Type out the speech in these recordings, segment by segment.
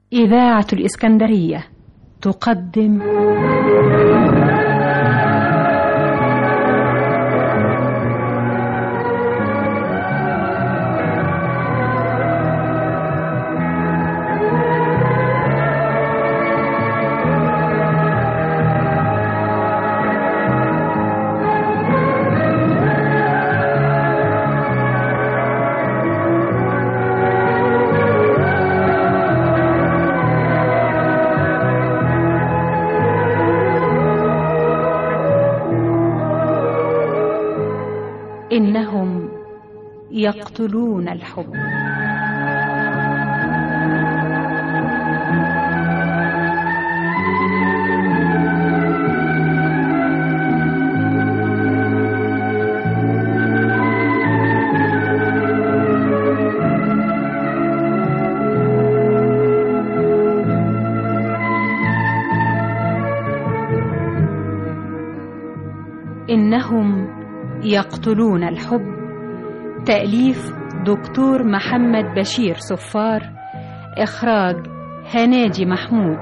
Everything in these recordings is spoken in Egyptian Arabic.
إذاعة الإسكندرية تقدم إنهم يقتلون الحب إنهم يقتلون الحب تأليف دكتور محمد بشير صفار إخراج هناجي محمود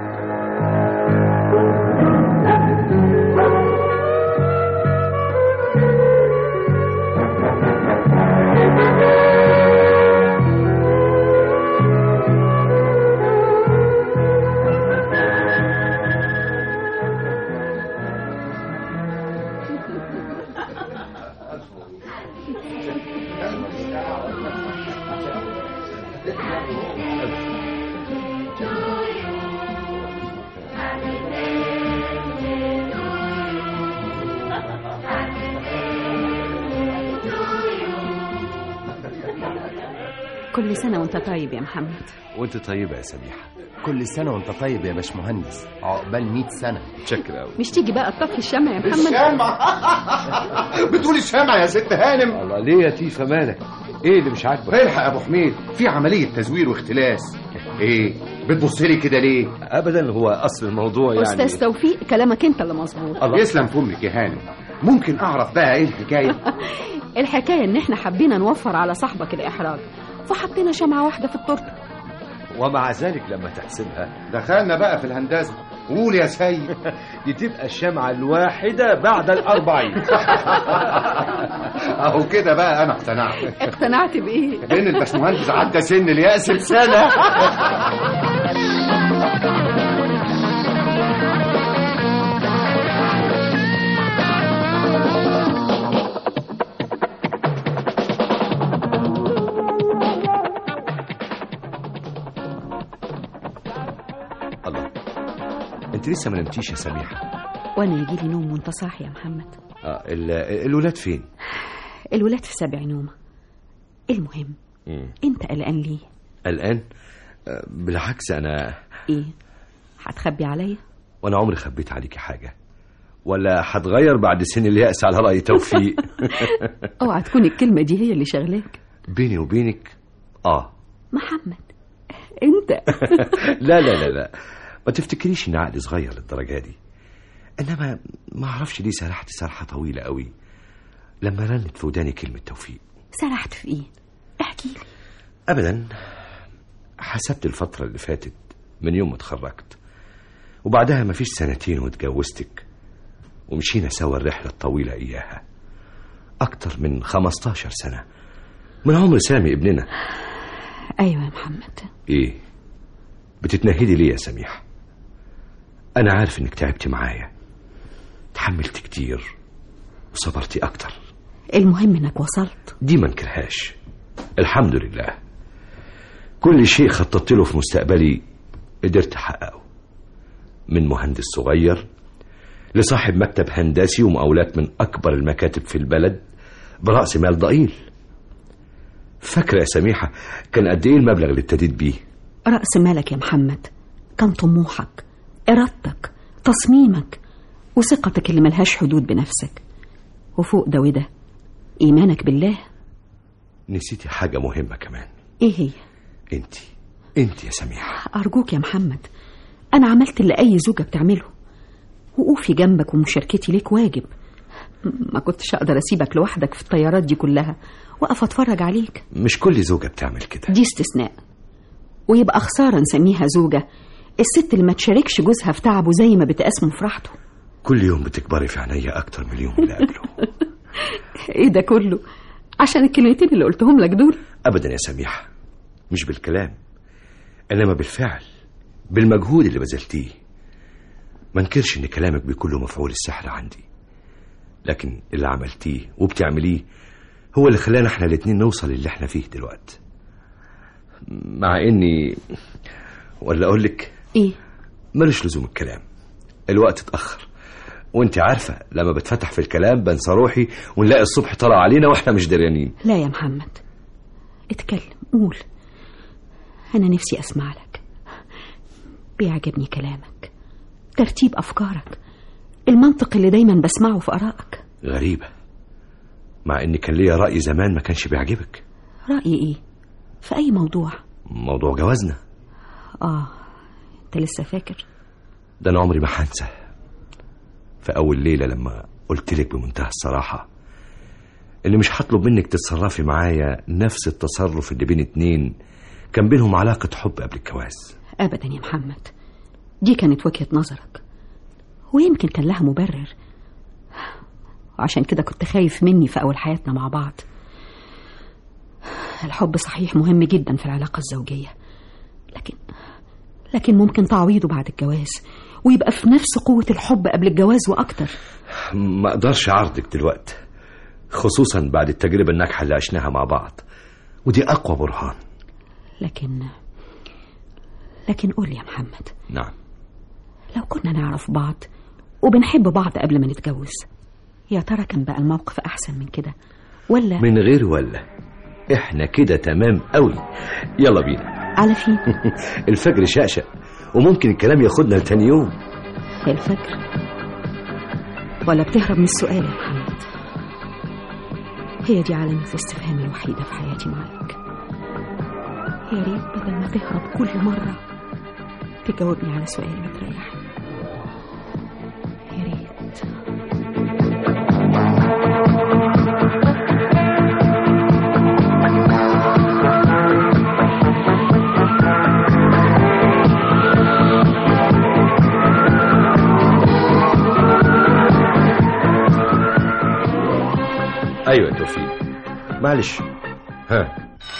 كل سنة وانت طيب يا محمد وانت طيبة يا سميحة كل سنة وانت طيب يا باشمهندس عقبال 100 سنة شكرا قوي مش تيجي بقى تطفي الشمع يا محمد الشمع بتقول الشمع يا ست هانم الله ليه يا تيفا مالك ايه اللي مش عاجبك الحق يا ابو حميد في عمليه تزوير واختلاس ايه بتبص لي كده ليه ابدا هو اصل الموضوع يعني أستاذ توفيق كلامك انت اللي مظبوط الله يسلم فمك يا هانم ممكن اعرف بقى ايه الحكايه الحكاية ان احنا حبينا نوفر على صاحبك الإحراج فحطينا شمعة واحدة في التورتة ومع ذلك لما تحسبها دخلنا بقى في الهندسه قول يا سيد دي تبقى الشمعة الواحدة بعد الأربعين اهو كده بقى انا اقتنعت اقتنعت بإيه؟ لان الباشمهندس عدى سن اليأس بسنه الله انت لسه ما نمتيش يا سميحة وانا يجي لي نوم وانت صاحي يا محمد آه ال- الولاد فين الولاد في سبع نومة المهم مم. انت قلقان ليه؟ الآن آه، بالعكس أنا ايه؟ هتخبي عليا؟ وأنا عمري خبيت عليكي حاجة ولا هتغير بعد سن اليأس على رأي توفيق اوعى تكون الكلمة دي هي اللي شغلاك بيني وبينك آه محمد انت لا لا لا لا ما تفتكريش ان عقلي صغير للدرجه دي انما ما اعرفش ليه سرحت سرحه طويله قوي لما رنت في وداني كلمه توفيق سرحت في ايه؟ احكي لي ابدا حسبت الفتره اللي فاتت من يوم ما اتخرجت وبعدها ما فيش سنتين واتجوزتك ومشينا سوا الرحله الطويله اياها اكتر من 15 سنه من عمر سامي ابننا ايوه يا محمد ايه بتتنهدي ليه يا سميحة انا عارف انك تعبتي معايا تحملت كتير وصبرتي اكتر المهم انك وصلت دي ما انكرهاش الحمد لله كل شيء خططت له في مستقبلي قدرت احققه من مهندس صغير لصاحب مكتب هندسي ومقاولات من اكبر المكاتب في البلد براس مال ضئيل فاكره يا سميحه كان قد ايه المبلغ اللي ابتديت بيه رأس مالك يا محمد كان طموحك إرادتك تصميمك وثقتك اللي ملهاش حدود بنفسك وفوق ده وده إيمانك بالله نسيتي حاجه مهمه كمان إيه هي؟ انت انت يا سميحه أرجوك يا محمد أنا عملت اللي أي زوجة بتعمله وقوفي جنبك ومشاركتي ليك واجب ما كنتش أقدر أسيبك لوحدك في الطيارات دي كلها وأقف أتفرج عليك مش كل زوجه بتعمل كده دي استثناء ويبقى خسارة نسميها زوجة الست اللي ما تشاركش جوزها في تعبه زي ما بتقاسمه في راحته كل يوم بتكبري في عينيا اكتر من اليوم اللي قبله ايه ده كله عشان الكلمتين اللي قلتهم لك دول ابدا يا سميحه مش بالكلام انما بالفعل بالمجهود اللي بذلتيه ما انكرش ان كلامك بيكون له مفعول السحر عندي لكن اللي عملتيه وبتعمليه هو اللي خلانا احنا الاتنين نوصل اللي احنا فيه دلوقتي مع اني ولا اقول لك ايه ملوش لزوم الكلام الوقت اتاخر وانت عارفه لما بتفتح في الكلام بنسى روحي ونلاقي الصبح طلع علينا واحنا مش دريانين لا يا محمد اتكلم قول انا نفسي اسمع لك بيعجبني كلامك ترتيب افكارك المنطق اللي دايما بسمعه في ارائك غريبه مع ان كان ليا راي زمان ما كانش بيعجبك رايي ايه في اي موضوع موضوع جوازنا اه انت لسه فاكر ده انا عمري ما هنسى في اول ليله لما قلت لك بمنتهى الصراحه اللي مش هطلب منك تتصرفي معايا نفس التصرف اللي بين اتنين كان بينهم علاقه حب قبل الجواز ابدا يا محمد دي كانت وجهه نظرك ويمكن كان لها مبرر وعشان كده كنت خايف مني في اول حياتنا مع بعض الحب صحيح مهم جدا في العلاقه الزوجيه لكن لكن ممكن تعويضه بعد الجواز ويبقى في نفس قوه الحب قبل الجواز واكتر ما اقدرش اعرضك دلوقتي خصوصا بعد التجربه الناجحه اللي عشناها مع بعض ودي اقوى برهان لكن لكن قول يا محمد نعم لو كنا نعرف بعض وبنحب بعض قبل ما نتجوز يا ترى كان بقى الموقف احسن من كده ولا من غير ولا احنا كده تمام قوي يلا بينا على فين الفجر شقشق وممكن الكلام ياخدنا لتاني يوم الفجر ولا بتهرب من السؤال يا محمد هي دي علامة الاستفهام الوحيدة في حياتي معاك يا ريت بدل ما تهرب كل مرة تجاوبني على سؤال بتريحني يا ريت ايوه يا توفيق معلش ها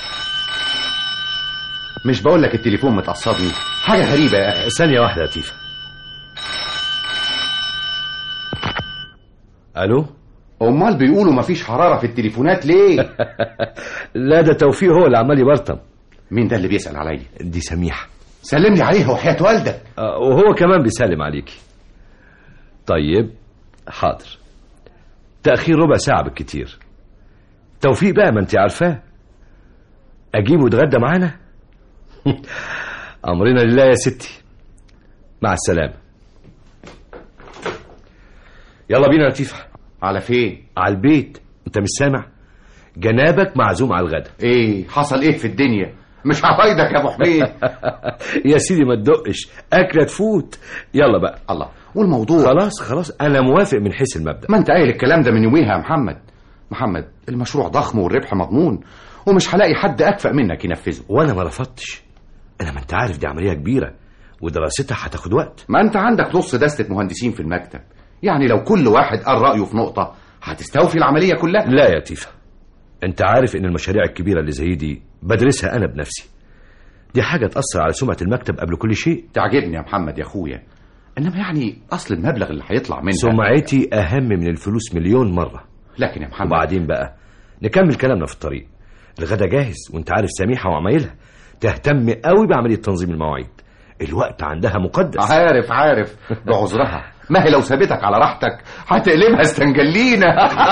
مش بقول لك التليفون متعصبني حاجه غريبه يا اخي ثانيه واحده يا تيفا الو امال بيقولوا مفيش حراره في التليفونات ليه لا ده توفيق هو اللي عمال يبرطم مين ده اللي بيسال عليا دي سميحه سلم لي عليها وحياه والدك آه، وهو كمان بيسلم عليكي طيب حاضر تأخير ربع ساعة بالكتير توفيق بقى ما انت عارفاه أجيبه يتغدى معانا أمرنا لله يا ستي مع السلامة يلا بينا يا لطيفة على فين على البيت انت مش سامع جنابك معزوم على الغدا ايه حصل ايه في الدنيا مش هفايدك يا ابو حميد يا سيدي ما تدقش أكلة تفوت يلا بقى الله والموضوع خلاص خلاص أنا موافق من حيث المبدأ ما انت قايل الكلام ده من يوميها يا محمد محمد المشروع ضخم والربح مضمون ومش هلاقي حد اكفأ منك ينفذه وانا ما رفضتش انا ما انت عارف دي عمليه كبيره ودراستها هتاخد وقت ما انت عندك نص دستة مهندسين في المكتب يعني لو كل واحد قال رأيه في نقطة هتستوفي العملية كلها لا يا تيفا انت عارف ان المشاريع الكبيره اللي زي دي بدرسها انا بنفسي دي حاجه تاثر على سمعه المكتب قبل كل شيء تعجبني يا محمد يا اخويا انما يعني اصل المبلغ اللي هيطلع منها سمعتي اهم من الفلوس مليون مره لكن يا محمد وبعدين بقى نكمل كلامنا في الطريق الغدا جاهز وانت عارف سميحه وعمايلها تهتم قوي بعمليه تنظيم المواعيد الوقت عندها مقدس عارف عارف بعذرها ما هي لو سابتك على راحتك هتقلبها استنجلينا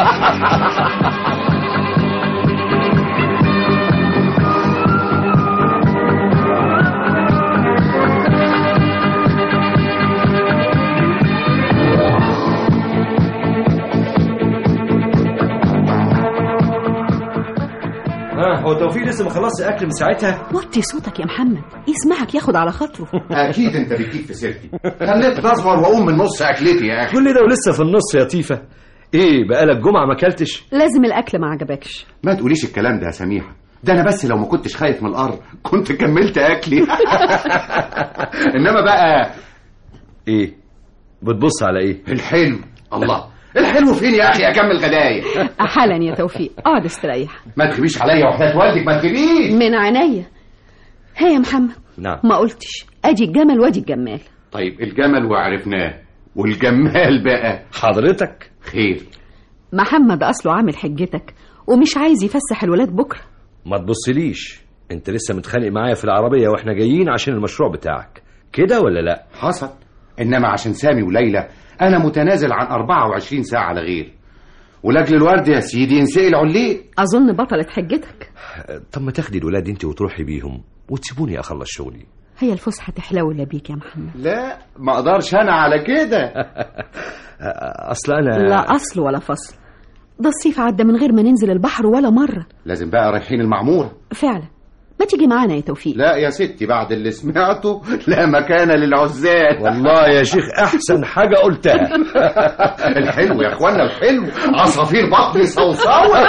ها هو توفيق لسه ما خلصش اكل من ساعتها وطي صوتك يا محمد يسمعك ياخد على خاطره اكيد انت بتجيب في سيرتي خليت تصغر واقوم من نص اكلتي يا اخي كل ده ولسه في النص يا تيفا ايه بقالك جمعه ما اكلتش لازم الاكل ما عجبكش ما تقوليش الكلام ده يا سميحة ده انا بس لو ما كنتش خايف من القر كنت كملت اكلي انما بقى ايه بتبص على ايه الحلو الله الحلو فين يا اخي اكمل غدايا حالا يا توفيق اقعد استريح ما تخبيش عليا وحياة والدك ما تخبيش من عينيا ها يا محمد نعم ما قلتش ادي الجمل وادي الجمال طيب الجمل وعرفناه والجمال بقى حضرتك خير محمد اصله عامل حجتك ومش عايز يفسح الولاد بكره ما تبصليش انت لسه متخانق معايا في العربيه واحنا جايين عشان المشروع بتاعك كده ولا لا حصل انما عشان سامي وليلى انا متنازل عن 24 ساعه على غير ولاجل الورد يا سيدي ينسقي عليه اظن بطلت حجتك طب ما تاخدي الولاد انت وتروحي بيهم وتسيبوني اخلص شغلي هي الفسحه تحلو الا بيك يا محمد لا ما اقدرش انا على كده اصل انا لا اصل ولا فصل ده الصيف عدى من غير ما ننزل البحر ولا مره لازم بقى رايحين المعموره فعلا ما تيجي معانا يا توفيق لا يا ستي بعد اللي سمعته لا مكان للعزال والله يا شيخ احسن حاجه قلتها الحلو يا اخوانا الحلو عصافير بطني صوصوه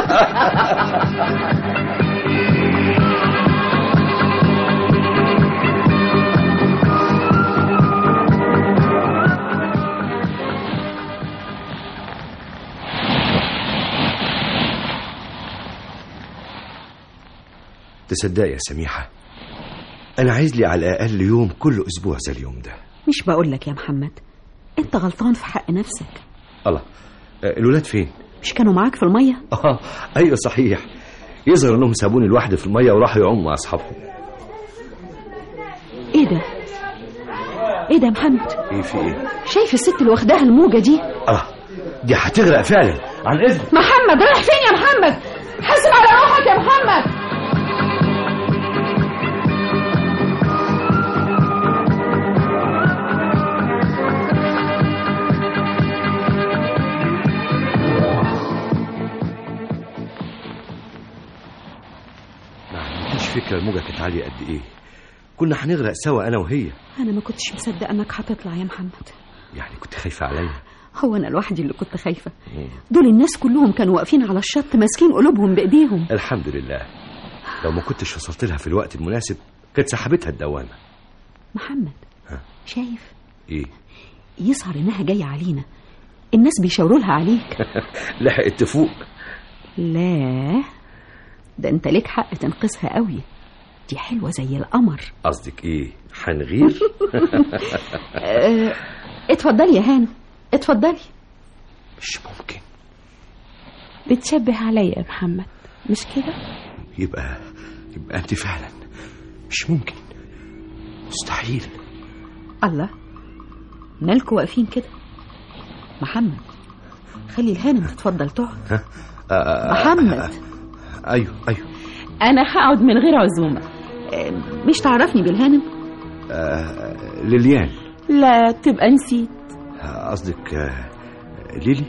تصدق يا سميحه انا عايز لي على الاقل يوم كل اسبوع زي اليوم ده مش بقول لك يا محمد انت غلطان في حق نفسك الله آه، الولاد فين مش كانوا معاك في الميه اه ايوه صحيح يظهر انهم سابوني لوحدي في الميه وراحوا يعوموا مع اصحابهم ايه ده ايه ده يا محمد ايه في ايه شايف الست اللي واخداها الموجه دي اه دي هتغرق فعلا عن اذن محمد رايح فين يا محمد حاسب على روحك يا محمد ما عنديش فكره الموجه كانت عاليه قد ايه كنا هنغرق سوا انا وهي انا ما كنتش مصدقه انك هتطلع يا محمد يعني كنت خايفه عليا هو انا لوحدي اللي كنت خايفه دول الناس كلهم كانوا واقفين على الشط ماسكين قلوبهم بايديهم الحمد لله لو ما كنتش وصلت لها في الوقت المناسب كانت سحبتها الدوامه محمد ها. شايف ايه يظهر انها جايه علينا الناس بيشاوروا لها عليك لحقت تفوق لا ده انت ليك حق تنقذها قوي دي حلوه زي القمر قصدك ايه هنغير اه اتفضلي يا هانم اتفضلي مش ممكن بتشبه عليا يا محمد مش كده يبقى يبقى انت فعلا مش ممكن مستحيل الله مالكوا واقفين كده محمد خلي الهانم تتفضل تقعد آه، محمد ايوه ايوه انا هقعد من غير عزومه اه، مش تعرفني بالهانم آه، ليليان لا تبقى نسيت آه، قصدك آه، ليلي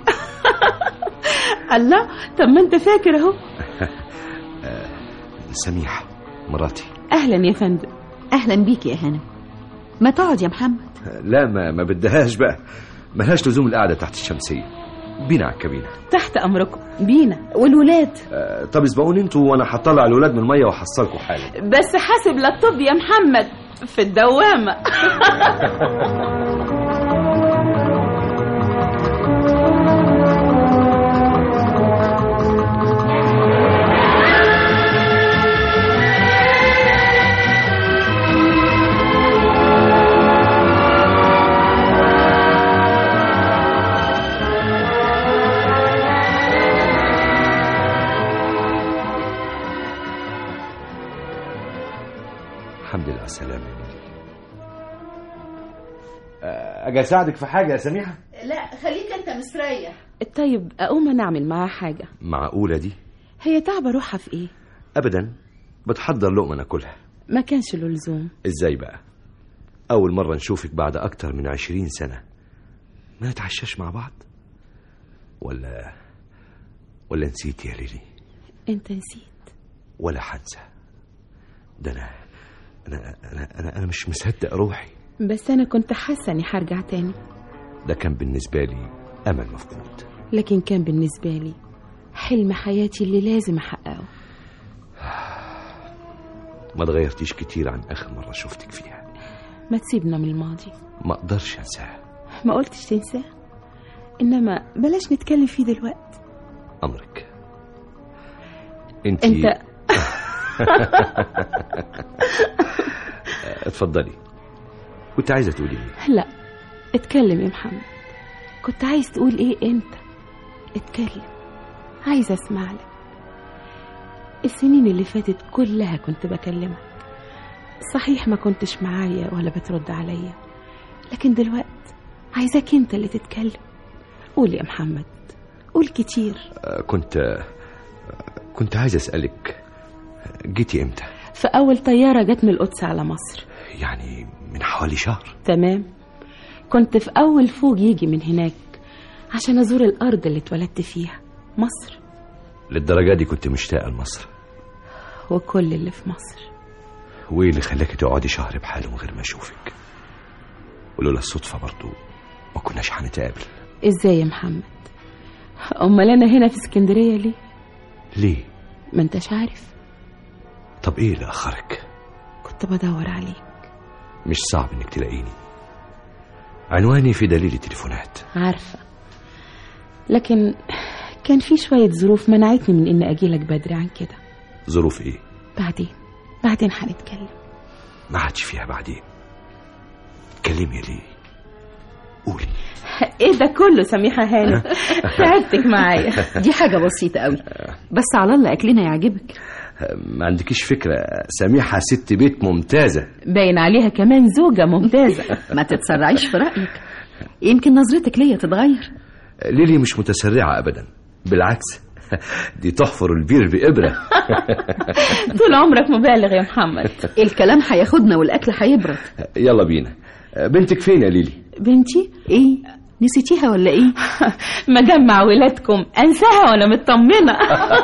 الله طب ما انت فاكر اهو سميحة مراتي اهلا يا فندم اهلا بيك يا هانم ما تقعد يا محمد لا ما ما بدهاش بقى ملهاش لزوم القعدة تحت الشمسية بينا على الكابينة تحت امركم بينا والولاد آه، طب اسبقوني انتوا وانا هطلع الولاد من المية واحصلكوا حالا بس حاسب لا الطب يا محمد في الدوامه الحمد لله على السلامة يا ليلي آه، اجي اساعدك في حاجة يا سميحة لا خليك انت مستريح طيب اقوم انا اعمل معاها حاجه معقولة دي هي تعبه روحها في ايه ابدا بتحضر لقمة ناكلها ما كانش له لزوم ازاي بقى اول مرة نشوفك بعد اكتر من عشرين سنة ما نتعشاش مع بعض ولا ولا نسيت يا ليلي انت نسيت ولا حنسى ده انا انا انا انا, أنا مش مصدق روحي بس انا كنت حاسه اني هرجع تاني ده كان بالنسبة لي امل مفقود لكن كان بالنسبه لي حلم حياتي اللي لازم احققه ما اتغيرتيش كتير عن اخر مره شفتك فيها ما تسيبنا من الماضي ما اقدرش انساها ما قلتش تنساه إنما بلاش نتكلم فيه دلوقتي امرك انت أنت اتفضلي كنت عايزه تقولي ايه لا اتكلم يا محمد كنت عايز تقول ايه انت اتكلم عايز اسمع لك السنين اللي فاتت كلها كنت بكلمك صحيح ما كنتش معايا ولا بترد عليا لكن دلوقتي عايزاك انت اللي تتكلم قول يا محمد قول كتير آه، كنت آه، كنت عايز اسالك جيتي امتى في اول طياره جت من القدس على مصر يعني من حوالي شهر تمام كنت في أول فوج يجي من هناك عشان أزور الأرض اللي اتولدت فيها مصر للدرجه دي كنت مشتاقه لمصر وكل اللي في مصر وايه اللي خلاكي تقعدي شهر بحاله من غير ما اشوفك ولولا الصدفه برضو ما كناش هنتقابل إزاي يا محمد أمال أنا هنا في اسكندرية ليه ليه ما انتش عارف طب ايه اللي اخرك كنت بدور عليك مش صعب انك تلاقيني عنواني في دليل التليفونات عارفة لكن كان في شوية ظروف منعتني من إني أجيلك بدري عن كده ظروف ايه بعدين بعدين هنتكلم ما عادش فيها بعدين اتكلمي ليه قولي ايه ده كله سميحة هانم تعبتك معايا دي حاجة بسيطة قوي بس على الله أكلنا يعجبك ما عندكيش فكرة سميحة ست بيت ممتازة باين عليها كمان زوجة ممتازة ما تتسرعيش في رأيك يمكن نظرتك ليا تتغير ليلي مش متسرعة أبدا بالعكس دي تحفر البير بإبرة طول عمرك مبالغ يا محمد الكلام هياخدنا والأكل هيبرد يلا بينا بنتك فين يا ليلي بنتي إيه نسيتيها ولا إيه مجمع ولادكم انساها وانا مطمنه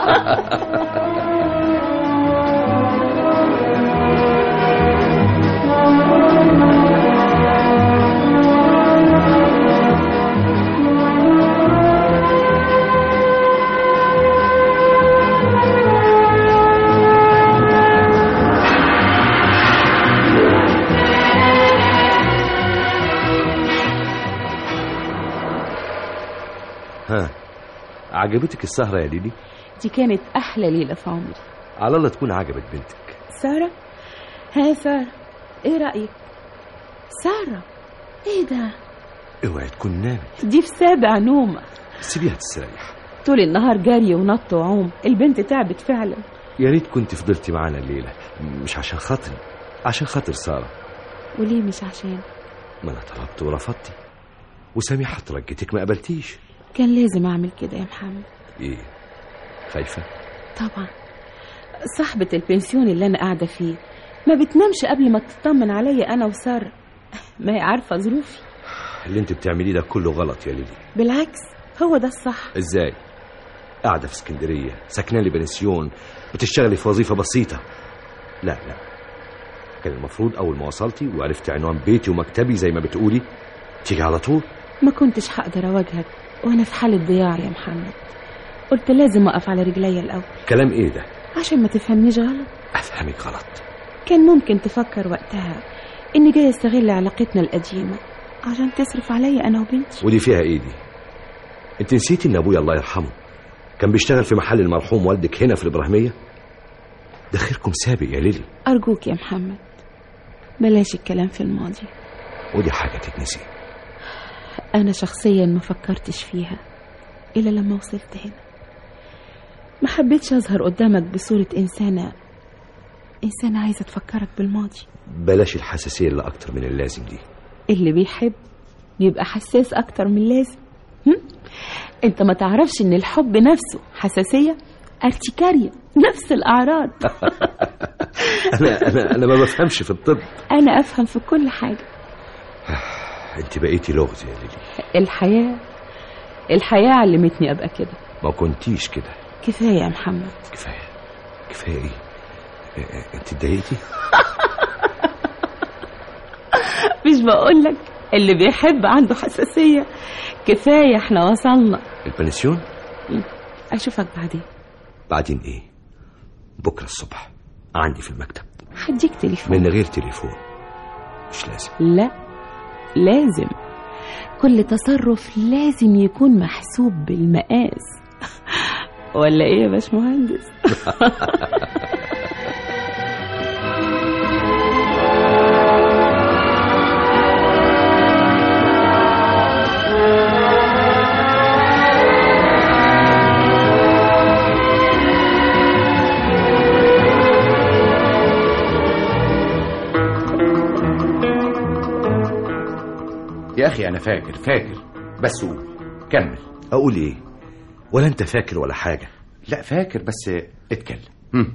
ها عجبتك السهرة يا ليلي دي كانت احلى ليله في عمري على الله تكون عجبت بنتك ساره ها ساره ايه رايك ساره ايه ده اوعي تكون نامت دي في سابع نومه سيبيها تستريح طول النهار جري ونط وعوم البنت تعبت فعلا يا ريت كنت فضلتي معانا الليلة مش عشان خاطري عشان خاطر سارة وليه مش عشان ما انا طلبت ورفضتي وسميحة ترجتك ما قبلتيش كان لازم اعمل كده يا محمد ايه خايفة طبعا صاحبة البنسيون اللي أنا قاعدة فيه ما بتنامش قبل ما تطمن عليا أنا وسارة ما هي عارفة ظروفي اللي انت بتعمليه ده كله غلط يا ليلي بالعكس هو ده الصح ازاي قاعدة في اسكندرية ساكنة لي بنسيون بتشتغلي في وظيفة بسيطة لا لا كان المفروض أول ما وصلتي وعرفت عنوان بيتي ومكتبي زي ما بتقولي تيجي على طول ما كنتش هقدر أواجهك وأنا في حالة ضياع يا محمد قلت لازم أقف على رجلي الأول كلام ايه ده عشان ما تفهمنيش غلط أفهمك غلط كان ممكن تفكر وقتها إني جاي أستغل علاقتنا القديمة عشان تصرف عليا أنا وبنتي ودي فيها ايه دي انت نسيتي ان ابويا الله يرحمه كان بيشتغل في محل المرحوم والدك هنا في الابراهيميه ده خيركم سابق يا ليلي أرجوك يا محمد بلاش الكلام في الماضي ودي حاجه تتنسي أنا شخصيا ما فكرتش فيها إلا لما وصلت هنا ما حبيتش أظهر قدامك بصورة إنسانة إنسانة عايزة تفكرك بالماضي بلاش الحساسيه اللي اكتر من اللازم دي اللي بيحب بيبقى حساس أكتر من اللازم هم؟ أنت ما تعرفش إن الحب نفسه حساسية ارتكارية نفس الأعراض انا انا انا ما بفهمش في الطب أنا أفهم في كل حاجة انت بقيتي لغز يا ليلي الحياة الحياة علمتني أبقى كده ما كنتيش كده كفاية يا محمد كفايه كفايه ايه إيه، إيه، انت اتضايقتي مش بقولك اللي بيحب عنده حساسية كفاية احنا وصلنا البنسيون أشوفك بعدين بعدين ايه بكره الصبح عندي في المكتب هديك تليفون من غير تليفون مش لازم لا لازم كل تصرف لازم يكون محسوب بالمقاس ولا ايه يا باشمهندس يا اخي انا فاكر فاكر بس قول كمل اقول ايه ولا انت فاكر ولا حاجه لا فاكر بس اتكلم هم.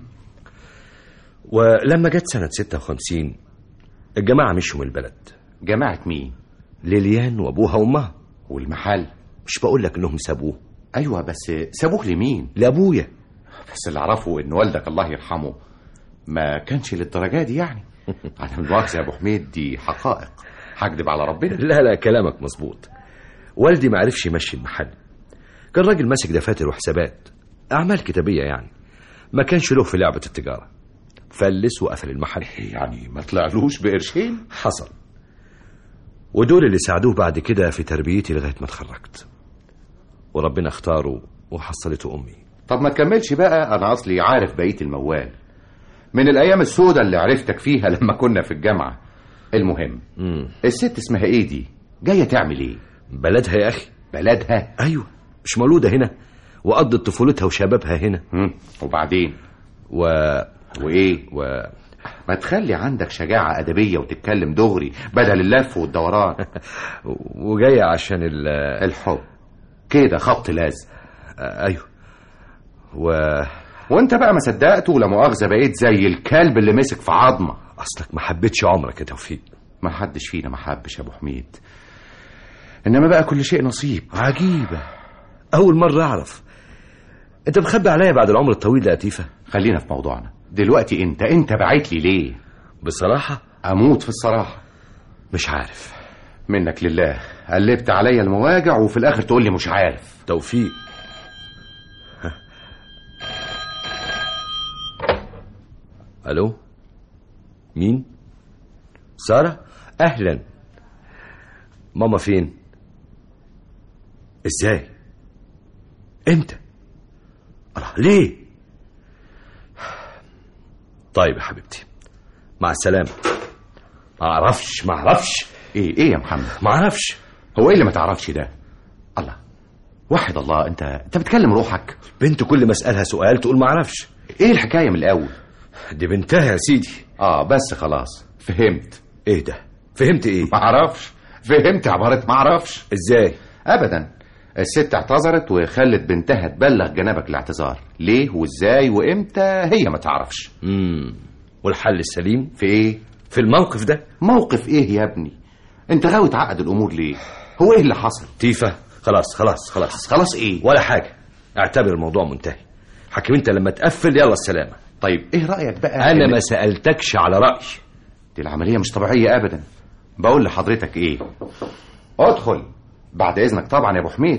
ولما جت سنه 56 الجماعه مشوا من البلد جماعة مين ليليان وابوها وامها والمحل مش بقول لك انهم سابوه ايوه بس سابوك لمين لابويا بس اللي اعرفه ان والدك الله يرحمه ما كانش للدرجه دي يعني انا المؤاخذه يا ابو حميد دي حقائق هكدب على ربنا لا لا كلامك مظبوط والدي ما عرفش يمشي المحل كان راجل ماسك دفاتر وحسابات اعمال كتابيه يعني ما كانش له في لعبه التجاره فلس وقفل المحل يعني ما طلعلوش بقرشين حصل ودول اللي ساعدوه بعد كده في تربيتي لغايه ما اتخرجت وربنا اختاره وحصلته امي طب ما تكملش بقى انا اصلي عارف بقيه الموال من الايام السوداء اللي عرفتك فيها لما كنا في الجامعه المهم مم. الست اسمها ايه دي جايه تعمل ايه بلدها يا اخي بلدها ايوه مش مولوده هنا وقضت طفولتها وشبابها هنا هم. وبعدين و... وايه و... ما تخلي عندك شجاعه ادبيه وتتكلم دغري بدل اللف والدوران وجايه عشان ال... الحب كده خبط لازم ايوه و وانت بقى ما صدقت ولا مؤاخذه بقيت زي الكلب اللي مسك في عظمه اصلك ما حبيتش عمرك يا توفيق ما حدش فينا ما حبش يا ابو حميد انما بقى كل شيء نصيب عجيبه اول مره اعرف انت مخبي عليا بعد العمر الطويل ده يا تيفا خلينا في موضوعنا دلوقتي انت انت بعت لي ليه بصراحه اموت في الصراحه مش عارف منك لله قلبت عليا المواجع وفي الاخر تقول لي مش عارف توفيق ها. الو مين ساره اهلا ماما فين ازاي امتى الله ليه طيب يا حبيبتي مع السلامه ما اعرفش ما اعرفش ايه ايه يا محمد ما اعرفش هو ايه اللي ما تعرفش ده الله وحد الله انت انت بتكلم روحك بنت كل ما اسالها سؤال تقول ما اعرفش ايه الحكايه من الاول دي بنتها يا سيدي اه بس خلاص فهمت ايه ده فهمت ايه ما اعرفش فهمت عباره ما اعرفش ازاي ابدا الست اعتذرت وخلت بنتها تبلغ جنابك الاعتذار ليه وازاي وامتى هي ما تعرفش امم والحل السليم في ايه في الموقف ده موقف ايه يا ابني انت غاوي تعقد الامور ليه هو ايه اللي حصل تيفا خلاص خلاص خلاص خلاص ايه ولا حاجه اعتبر الموضوع منتهي حكيم انت لما تقفل يلا السلامه طيب ايه رايك بقى انا إن- ما سالتكش على رايي دي العمليه مش طبيعيه ابدا بقول لحضرتك ايه ادخل بعد اذنك طبعا يا ابو حميد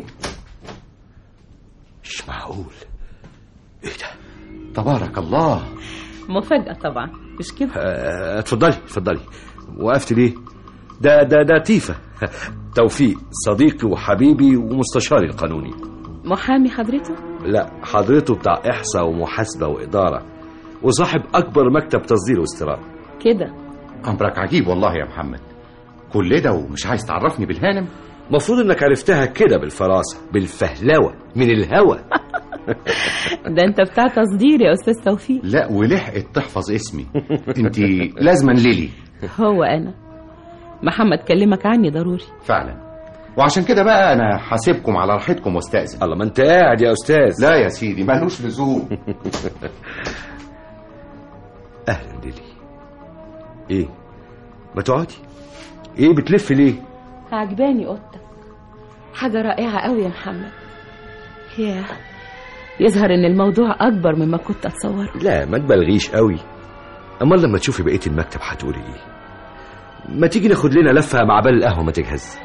مش معقول ايه ده تبارك الله مفاجأة طبعا مش كده آه، اتفضلي اتفضلي وقفت ليه ده ده ده تيفا توفيق صديقي وحبيبي ومستشاري القانوني محامي حضرته لا حضرته بتاع احصاء ومحاسبه واداره وصاحب اكبر مكتب تصدير واستيراد كده امرك عجيب والله يا محمد كل ده ومش عايز تعرفني بالهانم المفروض انك عرفتها كده بالفراسه بالفهلوه من الهوى ده انت بتاع تصدير يا استاذ توفيق لا ولحقت تحفظ اسمي انت لازما ليلي هو انا محمد كلمك عني ضروري فعلا وعشان كده بقى انا حاسبكم على راحتكم واستاذن الله ما انت قاعد يا استاذ لا يا سيدي ملوش لزوم اهلا ليلي ايه ما تقعدي ايه بتلف ليه عجباني اوضتك حاجة رائعة قوي يا محمد ياه يظهر ان الموضوع اكبر مما كنت اتصوره لا ما تبالغيش قوي امال لما تشوفي بقيه المكتب هتقولي ايه ما تيجي ناخد لنا لفه مع بال القهوه ما تجهز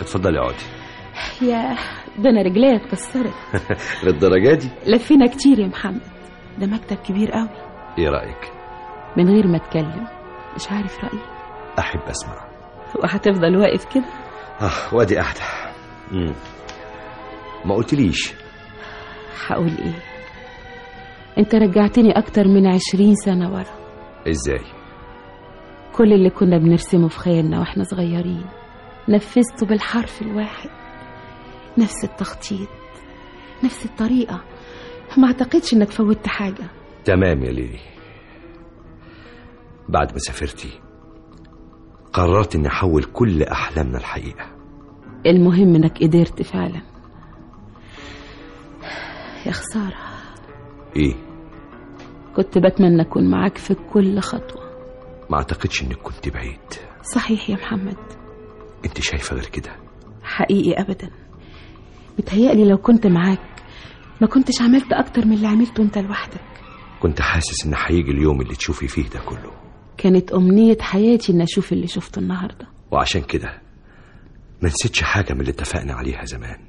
اتفضلي اقعدي يا ده انا رجليا اتكسرت للدرجه دي لفينا كتير يا محمد ده مكتب كبير قوي ايه رايك من غير ما اتكلم مش عارف رايي احب اسمع وهتفضل واقف كده اه وادي قاعده مم. ما قلتليش هقول ايه انت رجعتني اكتر من عشرين سنة ورا ازاي كل اللي كنا بنرسمه في خيالنا واحنا صغيرين نفذته بالحرف الواحد نفس التخطيط نفس الطريقة ما اعتقدش انك فوتت حاجة تمام يا ليلي بعد ما سافرتي قررت اني احول كل احلامنا الحقيقه المهم انك قدرت فعلا يا خسارة ايه كنت بتمنى اكون معاك في كل خطوة ما اعتقدش انك كنت بعيد صحيح يا محمد انت شايفه غير كده حقيقي ابدا متهيألي لو كنت معاك ما كنتش عملت اكتر من اللي عملته انت لوحدك كنت حاسس ان هيجي اليوم اللي تشوفي فيه ده كله كانت امنية حياتي ان اشوف اللي شفته النهاردة وعشان كده ما نسيتش حاجه من اللي اتفقنا عليها زمان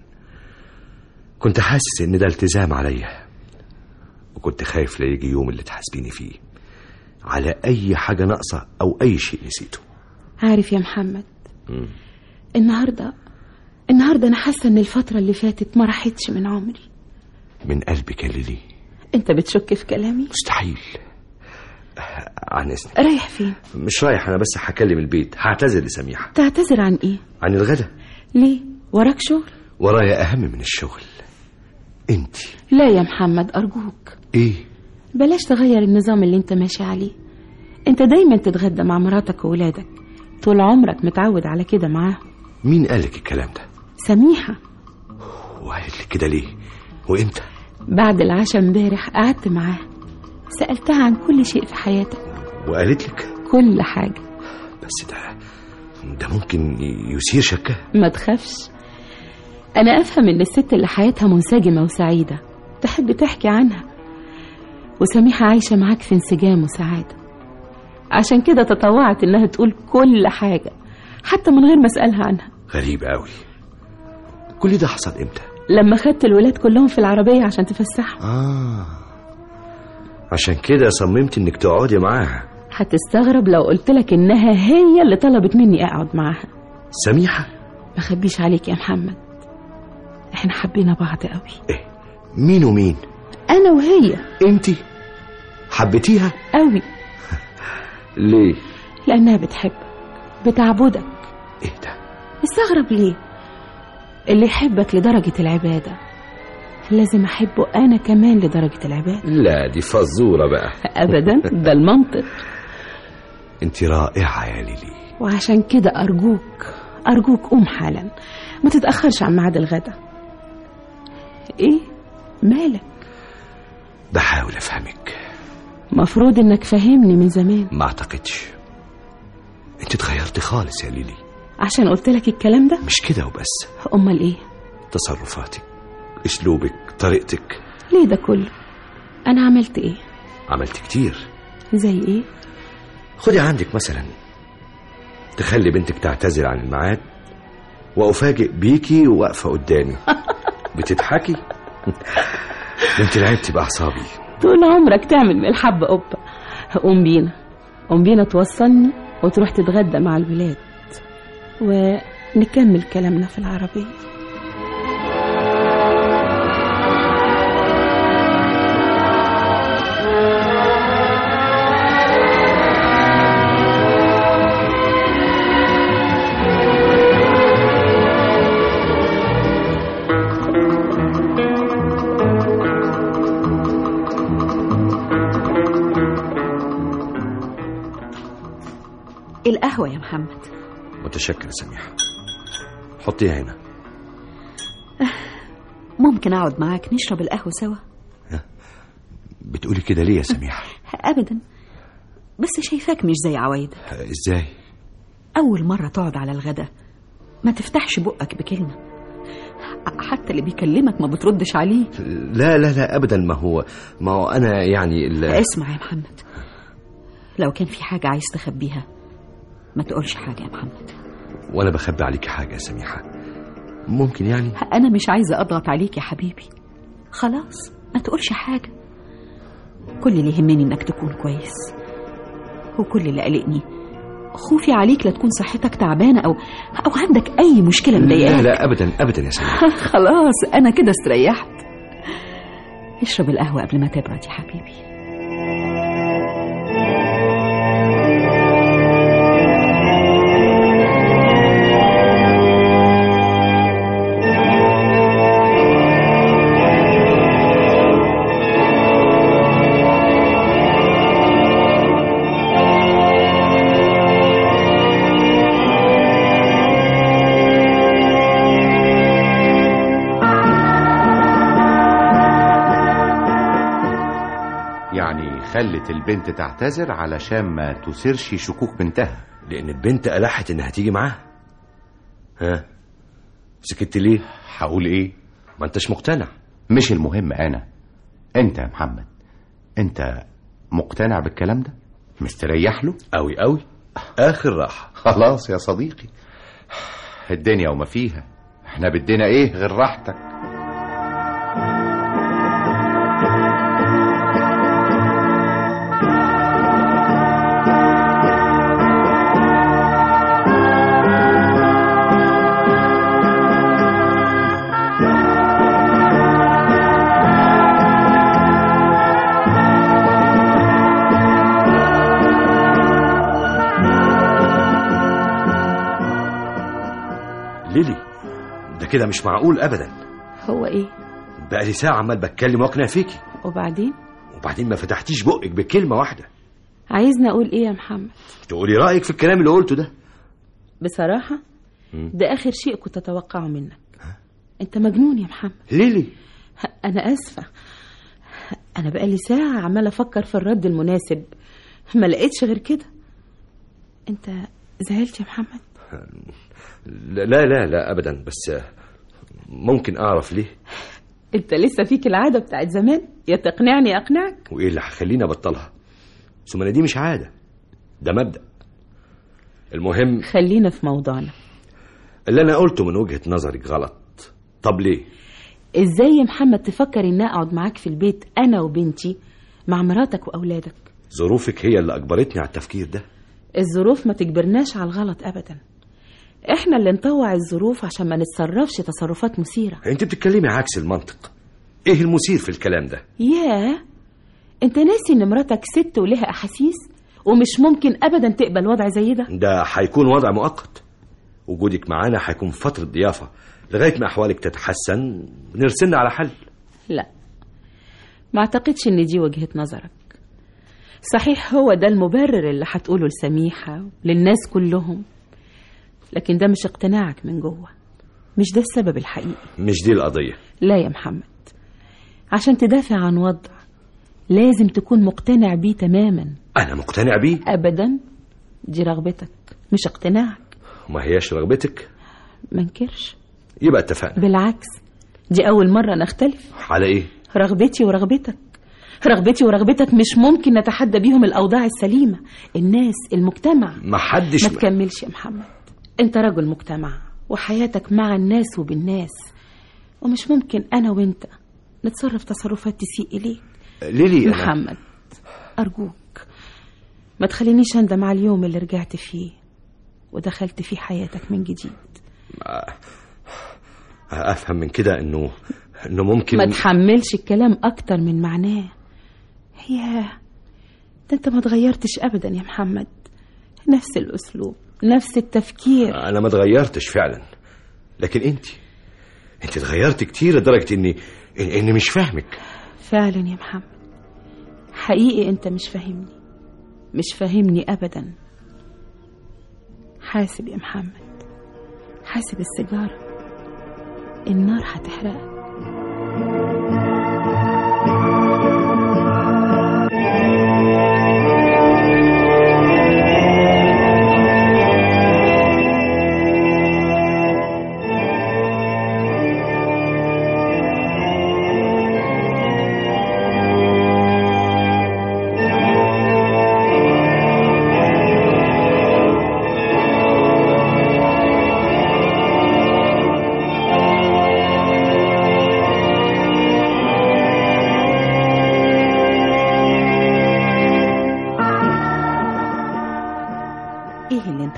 كنت حاسس ان ده التزام عليا وكنت خايف لا يجي يوم اللي تحاسبيني فيه على اي حاجه ناقصه او اي شيء نسيته عارف يا محمد مم. النهاردة النهاردة انا حاسة ان الفترة اللي فاتت ما راحتش من عمري من قلبك يا ليلي انت بتشك في كلامي مستحيل عن اذنك رايح فين مش رايح انا بس هكلم البيت هعتذر لسميحه تعتذر عن ايه عن الغدا ليه وراك شغل ورايا اهم من الشغل انت لا يا محمد ارجوك ايه بلاش تغير النظام اللي انت ماشي عليه انت دايما تتغدى مع مراتك وولادك طول عمرك متعود على كده معاهم مين قالك الكلام ده سميحة وقالت لك كده ليه وامتى بعد العشاء امبارح قعدت معاها سألتها عن كل شيء في حياتك وقالت لك كل حاجة بس ده ده ممكن يثير شكها ما تخافش أنا أفهم إن الست اللي حياتها منسجمة وسعيدة تحب تحكي عنها وسميحة عايشة معاك في انسجام وسعادة عشان كده تطوعت إنها تقول كل حاجة حتى من غير ما أسألها عنها غريب قوي كل ده حصل امتى لما خدت الولاد كلهم في العربية عشان تفسحهم اه عشان كده صممت انك تقعدي معاها هتستغرب لو قلت لك إنها هي اللي طلبت مني أقعد معاها سميحه ما خبيش عليك يا محمد احنا حبينا بعض قوي ايه مين ومين أنا وهي انت حبيتيها قوي ليه لأنها بتحبك بتعبدك ايه ده استغرب ليه اللي يحبك لدرجة العبادة لازم أحبه أنا كمان لدرجة العبادة لا دي فزوره بقى أبدا ده المنطق انت رائعه يا ليلي وعشان كده أرجوك أرجوك قوم حالا ما تتأخرش عن ميعاد الغدا إيه مالك بحاول افهمك مفروض إنك فاهمني من زمان ما اعتقدش انت اتغيرتي خالص يا ليلي عشان قلت لك الكلام ده مش كده وبس أمال إيه تصرفاتك اسلوبك طريقتك ليه ده كله أنا عملت إيه عملت كتير زي إيه خدي عندك مثلا تخلي بنتك تعتذر عن الميعاد وافاجئ بيكي واقفه قدامي بتضحكي ده انت لعبتي باعصابي طول عمرك تعمل من الحب قبة قوم بينا قوم بينا توصلني وتروح تتغدى مع الولاد ونكمل كلامنا في العربية القهوة يا محمد متشكر يا سميحه حطيها هنا ممكن أقعد معاك نشرب القهوة سوا بتقولي كده ليه يا سميحه أبدا بس شايفاك مش زي عوايدك ازاي أول مرة تقعد على الغدا ما تفتحش بقك بكلمة حتى اللي بيكلمك ما بتردش عليه لا لا لا ابدا ما هو ما هو انا يعني ال- اسمع يا محمد لو كان في حاجة عايز تخبيها ما تقولش حاجة يا محمد وانا بخبي عليكي حاجه يا سميحه ممكن يعني أنا مش عايزة أضغط عليك يا حبيبي خلاص ما تقولش حاجة كل اللي يهمني إنك تكون كويس وكل اللي قلقني خوفي عليك لا تكون صحتك تعبانة أو أو عندك أي مشكلة لا مضايقاك لا ابدا ابدا يا سلام خلاص أنا كده استريحت اشرب القهوة قبل ما تبرد يا حبيبي يعني خلت البنت تعتذر علشان ما تثيرش شكوك بنتها لان البنت ألحت انها تيجي معاها ها سكت ليه هقول ايه ما انتش مقتنع مش المهم انا انت يا محمد انت مقتنع بالكلام ده مستريح له قوي قوي اخر راحه خلاص يا صديقي الدنيا وما فيها احنا بدنا ايه غير راحتك ليلي ده كده مش معقول ابدا هو ايه بقى لي ساعه عمال بتكلم واقنع فيكي وبعدين وبعدين ما فتحتيش بقك بكلمه واحده عايزني اقول ايه يا محمد تقولي رايك في الكلام اللي قلته ده بصراحة مم. ده آخر شيء كنت أتوقعه منك أنت مجنون يا محمد ليلي أنا آسفة أنا بقالي ساعة عمالة أفكر في الرد المناسب ما لقيتش غير كده أنت زعلت يا محمد لا لا لا, لا ابدا بس آه، ممكن اعرف ليه أنت لسه فيك العادة بتاعت زمان يا تقنعني أقنعك وايه اللي هيخليني ابطلها ثم أنا دي مش عاده ده مبدا المهم خلينا في موضوعنا اللي انا قلته من وجهه نظرك غلط طب ليه إزاي يا محمد تفكر إن أقعد معاك في البيت أنا وبنتي مع مراتك وأولادك ظروفك هي اللي اجبرتني على التفكير ده الظروف ما تجبرناش على الغلط أبدا إحنا اللي نطوع الظروف عشان ما نتصرفش تصرفات مثيرة انت بتتكلمي عكس المنطق ايه المثير في الكلام ده ياه انت ناسي ان مراتك ست ولها احاسيس ومش ممكن ابدا تقبل وضع زي ده ده هيكون وضع مؤقت وجودك معانا هيكون فترة ضيافة لغاية ما أحوالك تتحسن نرسلنا على حل لا ما اعتقدش ان دي وجهة نظرك صحيح هو ده المبرر اللي هتقوله لسميحة للناس كلهم لكن ده مش اقتناعك من جوه مش ده السبب الحقيقي مش دي القضية لا يا محمد عشان تدافع عن وضع لازم تكون مقتنع بيه تماما أنا مقتنع بيه ابدا دي رغبتك مش اقتناعك وما هياش رغبتك منكرش يبقى اتفقنا بالعكس دي أول مرة نختلف على إيه رغبتي ورغبتك رغبتي ورغبتك مش ممكن نتحدى بيهم الأوضاع السليمة الناس المجتمع ما حدش ما تكملش يا محمد أنت رجل مجتمع وحياتك مع الناس وبالناس ومش ممكن أنا وأنت نتصرف تصرفات تسيء إليك ليلي أنا محمد أرجوك ما تخلينيش أندم على اليوم اللي رجعت فيه ودخلت فيه حياتك من جديد أفهم من كده إنه إنه ممكن ما تحملش الكلام أكتر من معناه ياه ده أنت ما تغيرتش أبدا يا محمد نفس الأسلوب نفس التفكير أنا ما اتغيرتش فعلا لكن أنت أنت اتغيرت كتير لدرجة إني إني مش فاهمك فعلا يا محمد حقيقي أنت مش فاهمني مش فاهمني أبدا حاسب يا محمد حاسب السيجارة النار هتحرقك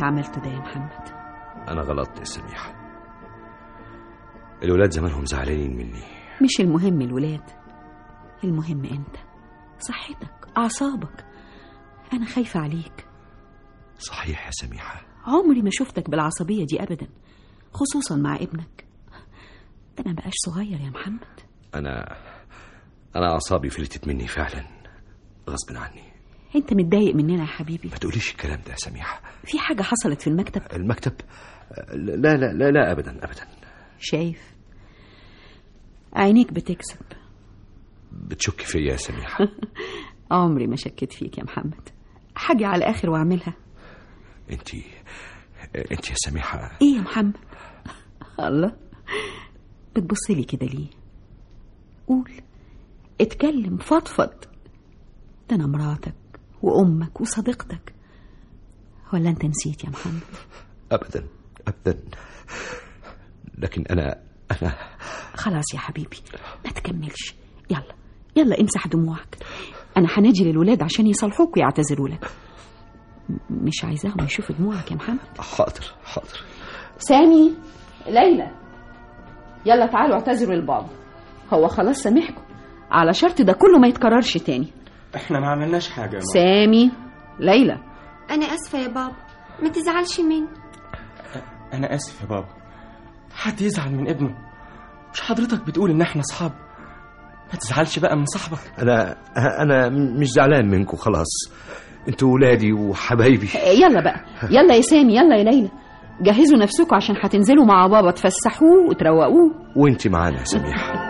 انت عملته ده يا محمد انا غلطت يا سميحه الولاد زمانهم زعلانين مني مش المهم الولاد المهم انت صحتك اعصابك انا خايفه عليك صحيح يا سميحه عمري ما شفتك بالعصبيه دي ابدا خصوصا مع ابنك ده ما بقاش صغير يا محمد انا انا اعصابي فلتت مني فعلا غصب عني انت متضايق مننا يا حبيبي ما تقوليش الكلام ده يا سميحه في حاجه حصلت في المكتب المكتب لا لا لا لا ابدا ابدا شايف عينيك بتكسب بتشك فيا يا سميحه عمري ما شكيت فيك يا محمد حاجه على الاخر واعملها انت انت يا سميحه ايه يا محمد الله بتبص لي كده ليه قول اتكلم فضفض ده انا مراتك وامك وصديقتك ولا انت نسيت يا محمد ابدا ابدا لكن انا انا خلاص يا حبيبي ما تكملش يلا يلا امسح دموعك انا هنادي للولاد عشان يصالحوك ويعتذروا لك م- مش عايزاهم يشوفوا دموعك يا محمد حاضر حاضر سامي ليلى يلا تعالوا اعتذروا لبعض هو خلاص سامحكم على شرط ده كله ما يتكررش تاني احنا ما عملناش حاجة يا ماما سامي ليلى أنا آسفة يا بابا ما تزعلش مني انا اسف يا بابا حد يزعل من ابنه مش حضرتك بتقول ان احنا اصحاب ما تزعلش بقى من صاحبك انا انا مش زعلان منكم خلاص انتوا ولادي وحبايبي يلا بقى يلا يا سامي يلا يا ليلى جهزوا نفسكم عشان هتنزلوا مع بابا تفسحوه وتروقوه وانت معانا يا سميحه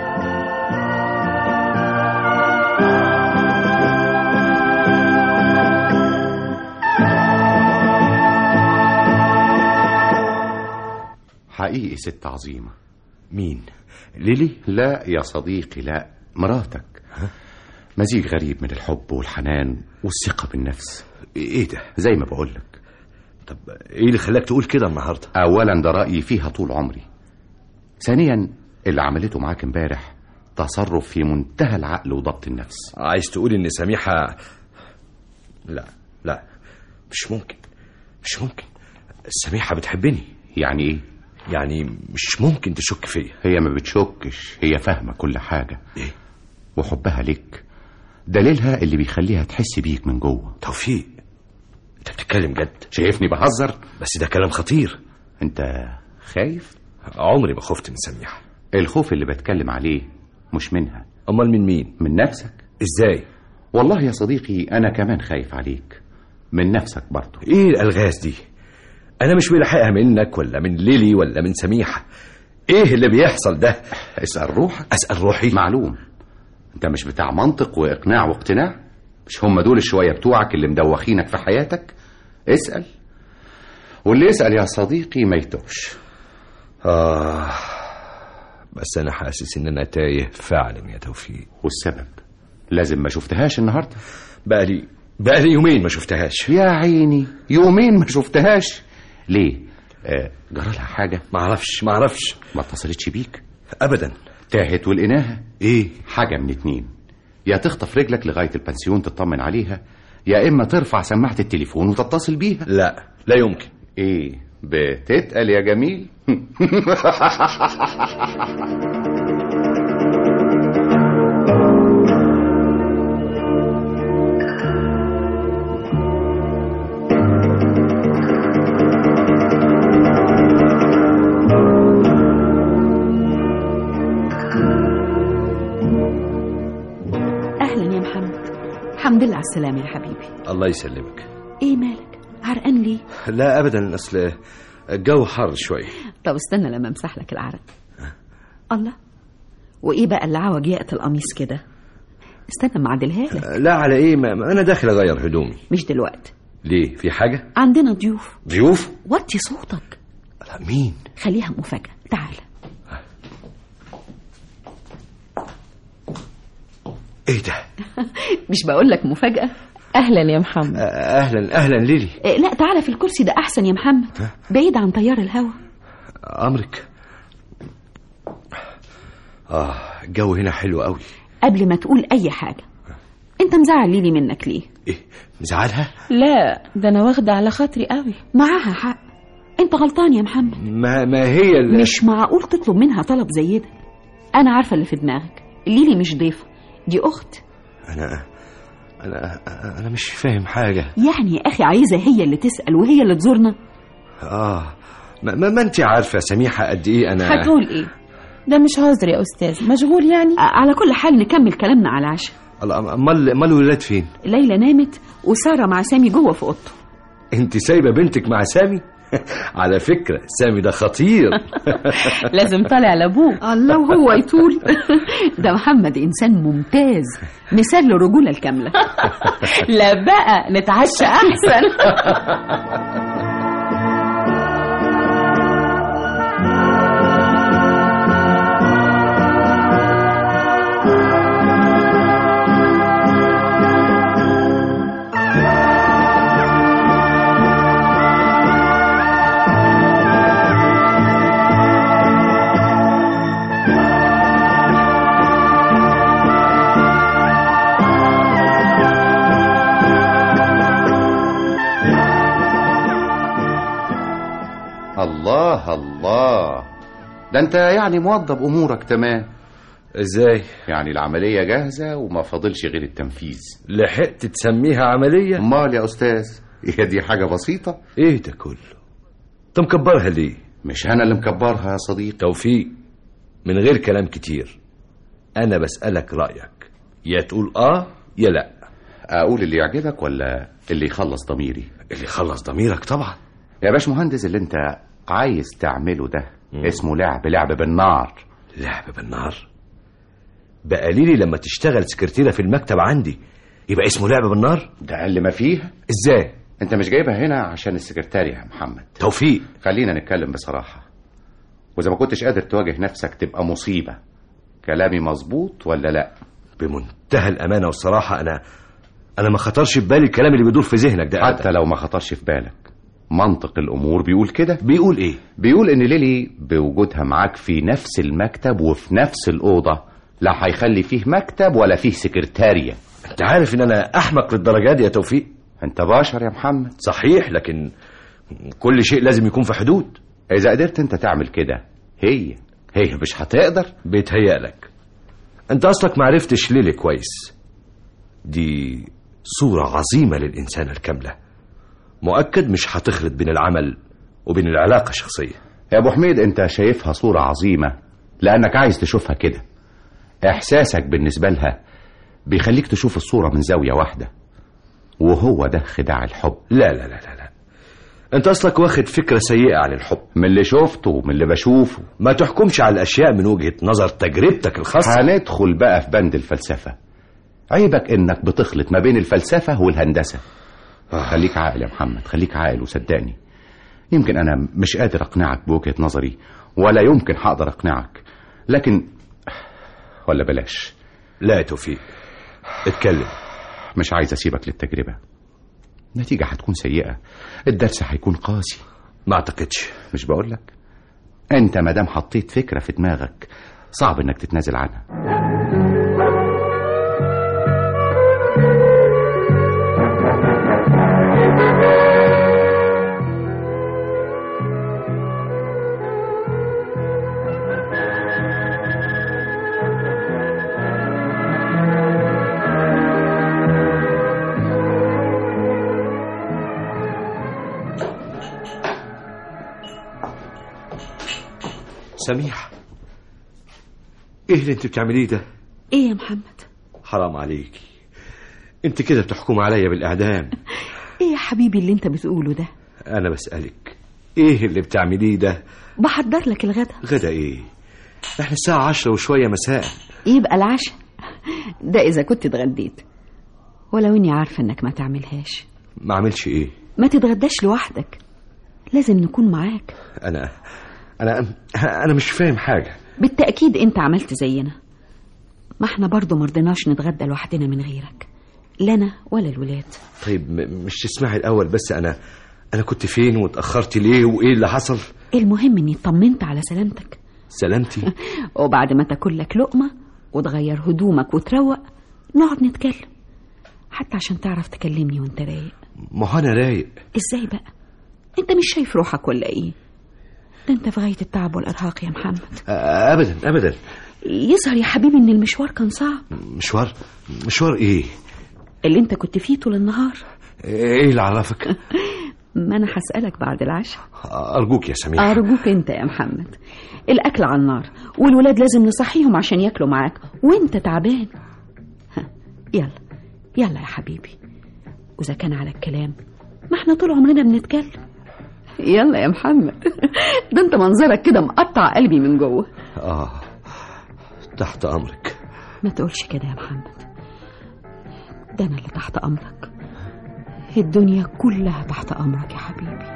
حقيقي ست عظيمة مين ليلي لا يا صديقي لا مراتك مزيج غريب من الحب والحنان والثقة بالنفس ايه ده زي ما بقولك طب ايه اللي خلاك تقول كده النهارده أولا ده رأيي فيها طول عمري ثانيا اللي عملته معاك امبارح تصرف في منتهى العقل وضبط النفس عايز تقول ان سميحه لا لا مش ممكن مش ممكن سميحه بتحبني يعني ايه يعني مش ممكن تشك فيا هي ما بتشكش هي فاهمة كل حاجة ايه وحبها لك دليلها اللي بيخليها تحس بيك من جوه توفيق انت بتتكلم جد شايفني بهزر بس ده كلام خطير انت خايف عمري ما خفت من سميحه الخوف اللي بتكلم عليه مش منها امال من مين من نفسك ازاي والله يا صديقي انا كمان خايف عليك من نفسك برضه ايه الالغاز دي انا مش ملاحقها منك ولا من ليلي ولا من سميحه ايه اللي بيحصل ده اسأل روحك اسال روحي معلوم انت مش بتاع منطق واقناع واقتناع مش هم دول الشوية بتوعك اللي مدوخينك في حياتك اسأل واللي يسأل يا صديقي ما يتوهش اه بس انا حاسس ان انا تايه فعلا يا توفيق والسبب لازم ما شفتهاش النهارده بقالي بقالي يومين ما شفتهاش يا عيني يومين ما شفتهاش ليه آه جرالها حاجة ما اعرفش ما اعرفش ما اتصلتش بيك ابدا تاهت ولقيناها ايه حاجة من اتنين يا تخطف رجلك لغاية البنسيون تطمن عليها يا إما ترفع سماعة التليفون وتتصل بيها لا لا يمكن إيه بتتقل يا جميل اهلا يا محمد الحمد لله على السلامه يا حبيبي الله يسلمك ايه مالك عرقان ليه لا ابدا اصل الجو حر شويه طب استنى لما امسح لك العرق الله وايه بقى اللي عوج يقت القميص كده استنى ما اعدلها لك لا على ايه ما ما انا داخل اغير هدومي مش دلوقتي ليه في حاجه عندنا ضيوف ضيوف وطي صوتك لا مين خليها مفاجاه تعال ايه ده مش بقول لك مفاجاه اهلا يا محمد آه، اهلا اهلا ليلي إيه لا تعالى في الكرسي ده احسن يا محمد بعيد عن تيار الهوا امرك اه الجو هنا حلو قوي قبل ما تقول اي حاجه انت مزعل ليلي منك ليه ايه مزعلها لا ده انا واخده على خاطري قوي معاها حق انت غلطان يا محمد ما ما هي ال... مش معقول تطلب منها طلب زي ده انا عارفه اللي في دماغك ليلي مش ضيفه دي اخت انا انا انا مش فاهم حاجه يعني يا اخي عايزه هي اللي تسال وهي اللي تزورنا اه ما, ما, ما انت عارفه سميحه قد ايه انا هتقول ايه ده مش عذر يا استاذ مشغول يعني على كل حال نكمل كلامنا على العشاء الله، امال امال الولاد فين ليلى نامت وساره مع سامي جوه في اوضته انت سايبه بنتك مع سامي على فكره سامي ده خطير لازم طالع لابوه الله وهو يطول ده محمد انسان ممتاز مثال للرجوله الكامله لا بقى نتعشى احسن الله الله ده انت يعني موضب امورك تمام ازاي يعني العمليه جاهزه وما فاضلش غير التنفيذ لحقت تسميها عمليه امال يا استاذ هي دي حاجه بسيطه ايه ده كله انت مكبرها ليه مش انا اللي مكبرها يا صديقي توفيق من غير كلام كتير انا بسالك رايك يا تقول اه يا لا اقول اللي يعجبك ولا اللي يخلص ضميري اللي خلص ضميرك طبعا يا باش مهندس اللي انت عايز تعمله ده اسمه لعب لعب بالنار لعب بالنار بقى ليلي لما تشتغل سكرتيرة في المكتب عندي يبقى اسمه لعب بالنار ده اقل ما فيها ازاي انت مش جايبها هنا عشان السكرتارية يا محمد توفيق خلينا نتكلم بصراحة واذا ما كنتش قادر تواجه نفسك تبقى مصيبة كلامي مظبوط ولا لا بمنتهى الامانه والصراحه انا انا ما خطرش في بالي الكلام اللي بيدور في ذهنك ده حتى لو ما خطرش في بالك منطق الامور بيقول كده بيقول ايه بيقول ان ليلي بوجودها معاك في نفس المكتب وفي نفس الاوضه لا هيخلي فيه مكتب ولا فيه سكرتاريه انت عارف ان انا احمق للدرجه دي يا توفيق انت بشر يا محمد صحيح لكن كل شيء لازم يكون في حدود اذا قدرت انت تعمل كده هي هي مش هتقدر بيتهيألك انت اصلك ما عرفتش ليلي كويس دي صورة عظيمة للإنسان الكاملة مؤكد مش هتخلط بين العمل وبين العلاقة الشخصية يا ابو حميد انت شايفها صوره عظيمه لانك عايز تشوفها كده احساسك بالنسبه لها بيخليك تشوف الصوره من زاويه واحده وهو ده خداع الحب لا لا لا لا, لا. انت اصلك واخد فكرة سيئة عن الحب من اللي شفته ومن اللي بشوفه ما تحكمش على الأشياء من وجهة نظر تجربتك الخاصة هندخل بقى في بند الفلسفه عيبك انك بتخلط ما بين الفلسفه والهندسه خليك عاقل يا محمد خليك عاقل وصدقني يمكن انا مش قادر اقنعك بوجهه نظري ولا يمكن هقدر اقنعك لكن ولا بلاش لا يا توفيق اتكلم مش عايز اسيبك للتجربه النتيجه هتكون سيئه الدرس هيكون قاسي ما اعتقدش مش بقولك انت مادام حطيت فكره في دماغك صعب انك تتنازل عنها سميح ايه اللي انت بتعمليه ده ايه يا محمد حرام عليكي انت كده بتحكم عليا بالاعدام ايه يا حبيبي اللي انت بتقوله ده انا بسالك ايه اللي بتعمليه ده بحضر لك الغدا غدا ايه احنا الساعه عشرة وشويه مساء يبقى العشاء ده اذا كنت اتغديت ولو اني عارفه انك ما تعملهاش ما اعملش ايه ما تتغداش لوحدك لازم نكون معاك انا انا انا مش فاهم حاجه بالتأكيد انت عملت زينا ما احنا برضو مرضناش نتغدى لوحدنا من غيرك لا انا ولا الولاد طيب م- مش تسمعي الاول بس انا انا كنت فين واتاخرت ليه وايه اللي حصل المهم اني طمنت على سلامتك سلامتي وبعد ما تاكل لك لقمة وتغير هدومك وتروق نقعد نتكلم حتى عشان تعرف تكلمني وانت رايق ما هو انا رايق ازاي بقى انت مش شايف روحك ولا ايه ده انت في غاية التعب والارهاق يا محمد آه، ابدا ابدا يظهر يا حبيبي ان المشوار كان صعب مشوار مشوار ايه اللي انت كنت فيه طول النهار ايه اللي عرفك ما انا هسألك بعد العشاء ارجوك يا سميحه ارجوك انت يا محمد الاكل على النار والولاد لازم نصحيهم عشان ياكلوا معاك وانت تعبان ها، يلا يلا يا حبيبي واذا كان على الكلام ما احنا طول عمرنا بنتكلم يلا يا محمد ده انت منظرك كده مقطع قلبي من جوه اه تحت امرك ما تقولش كده يا محمد ده انا اللي تحت امرك الدنيا كلها تحت امرك يا حبيبي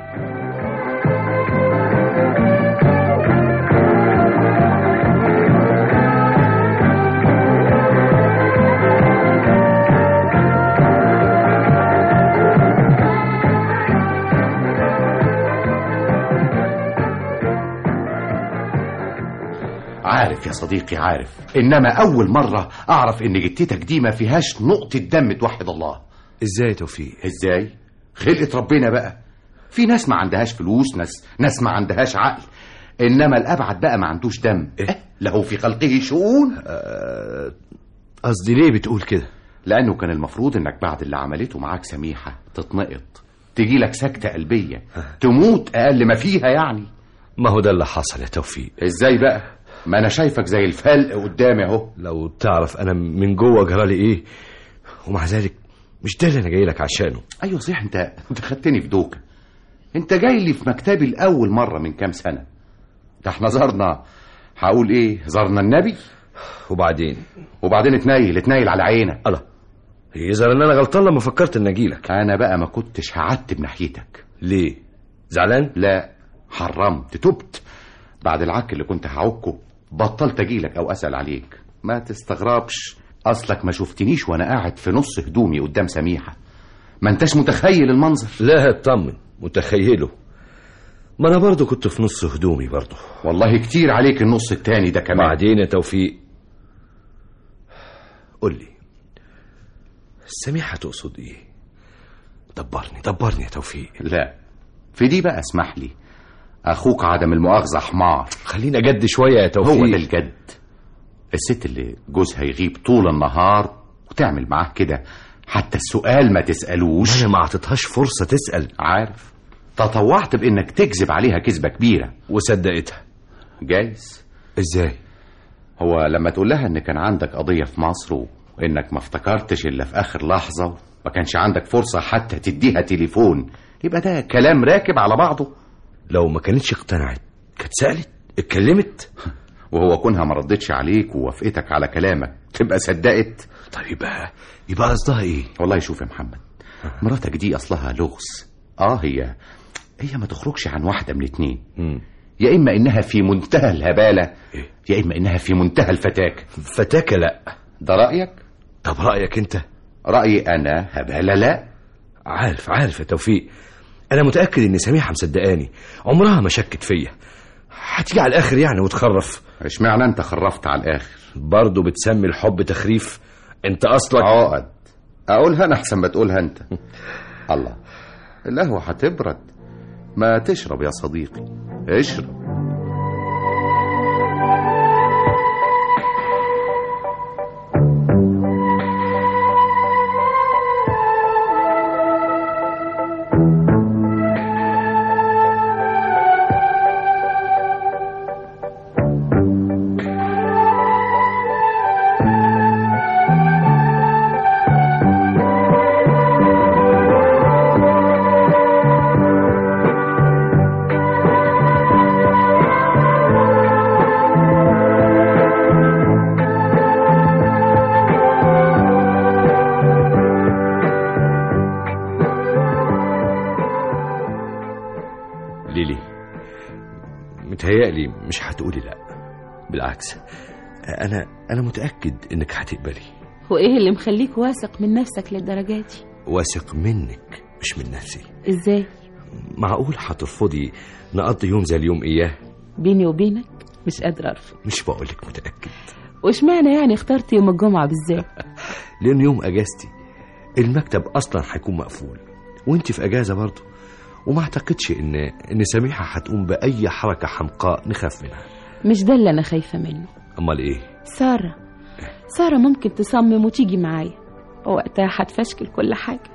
عارف يا صديقي عارف انما اول مره اعرف ان جتتك دي ما فيهاش نقطه دم توحد الله ازاي يا توفيق ازاي خلقه ربنا بقى في ناس ما عندهاش فلوس ناس ناس ما عندهاش عقل انما الابعد بقى ما عندوش دم إيه؟ له في خلقه شؤون قصدي ليه بتقول كده لانه كان المفروض انك بعد اللي عملته معاك سميحه تتنقط تجي لك سكته قلبيه تموت اقل ما فيها يعني ما هو ده اللي حصل يا توفيق ازاي بقى ما انا شايفك زي الفلق قدامي اهو لو تعرف انا من جوه جرالي ايه ومع ذلك مش ده اللي انا جاي لك عشانه ايوه صحيح انت انت خدتني في دوكه انت جاي لي في مكتبي الاول مره من كام سنه ده احنا زرنا هقول ايه زرنا النبي وبعدين وبعدين اتنيل اتنيل على عينك الله يظهر ان انا غلطان لما فكرت ان اجيلك انا بقى ما كنتش هعتب ناحيتك ليه زعلان لا حرمت تبت بعد العك اللي كنت هعكه بطلت اجيلك او اسال عليك ما تستغربش اصلك ما شفتنيش وانا قاعد في نص هدومي قدام سميحه ما انتش متخيل المنظر لا اطمن متخيله ما انا برضو كنت في نص هدومي برضو والله كتير عليك النص التاني ده كمان بعدين يا توفيق قول لي سميحة تقصد ايه دبرني دبرني يا توفيق لا في دي بقى اسمح لي اخوك عدم المؤاخذه حمار خلينا جد شوية يا توفيق هو ده الجد الست اللي جوزها يغيب طول النهار وتعمل معاه كده حتى السؤال ما تسألوش انا ما اعطيتهاش فرصة تسأل عارف تطوعت بانك تكذب عليها كذبة كبيرة وصدقتها جايز ازاي هو لما تقول لها ان كان عندك قضية في مصر وانك ما افتكرتش الا في اخر لحظة وما كانش عندك فرصة حتى تديها تليفون يبقى ده كلام راكب على بعضه لو ما كانتش اقتنعت كانت سألت اتكلمت وهو كونها ما ردتش عليك ووافقتك على كلامك تبقى صدقت طيب يبقى يبقى قصدها ايه والله شوف يا محمد مراتك دي اصلها لغز اه هي هي ما تخرجش عن واحدة من اتنين مم. يا اما انها في منتهى الهبالة إيه؟ يا اما انها في منتهى الفتاك فتاكة لا ده رأيك طب رأيك انت رأيي انا هبالة لا عارف عارف يا توفيق انا متأكد ان سميحة مصدقاني عمرها ما شكت فيا هتيجي على الاخر يعني وتخرف اشمعنى انت خرفت على الاخر برضه بتسمي الحب تخريف انت اصلك عقد اقولها انا احسن ما تقولها انت الله القهوة هتبرد ما تشرب يا صديقي اشرب ليلي متهيألي مش هتقولي لا بالعكس انا انا متأكد انك هتقبلي وايه اللي مخليك واثق من نفسك للدرجة دي واثق منك مش من نفسي ازاي معقول هترفضي نقضي يوم زي اليوم اياه بيني وبينك مش قادرة ارفض مش بقولك متأكد واشمعنى يعني اخترت يوم الجمعة بالذات لأن يوم أجازتي المكتب اصلا هيكون مقفول وانت في اجازه برضه وما اعتقدش ان ان سميحه هتقوم باي حركه حمقاء نخاف منها مش ده اللي انا خايفه منه امال ايه ساره ساره ممكن تصمم وتيجي معايا ووقتها هتفشكل كل حاجه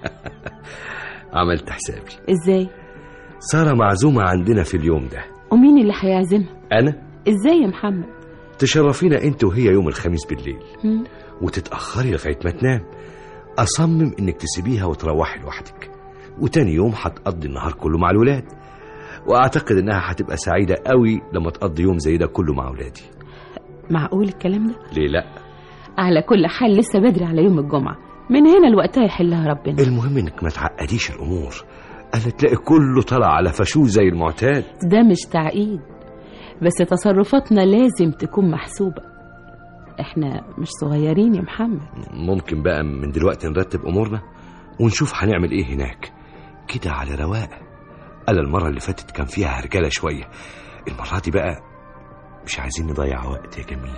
عملت حسابي ازاي ساره معزومه عندنا في اليوم ده ومين اللي هيعزمها انا ازاي يا محمد تشرفينا انت وهي يوم الخميس بالليل هم؟ وتتاخري لغايه ما تنام اصمم انك تسيبيها وتروحي لوحدك وتاني يوم هتقضي النهار كله مع الولاد واعتقد انها هتبقى سعيده قوي لما تقضي يوم زي ده كله مع اولادي معقول الكلام ده ليه لا على كل حال لسه بدري على يوم الجمعه من هنا لوقتها يحلها ربنا المهم انك ما تعقديش الامور انا تلاقي كله طلع على فشوش زي المعتاد ده مش تعقيد بس تصرفاتنا لازم تكون محسوبه احنا مش صغيرين يا محمد ممكن بقى من دلوقتي نرتب امورنا ونشوف هنعمل ايه هناك كده على رواق انا المره اللي فاتت كان فيها هرجله شويه المره دي بقى مش عايزين نضيع وقت يا جميل